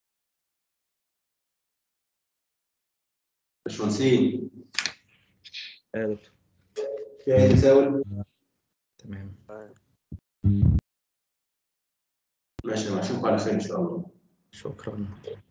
باشمهندسين يا دكتور في اي تساؤل؟ تمام ماشي اشوفكم على خير ان شاء الله شكرا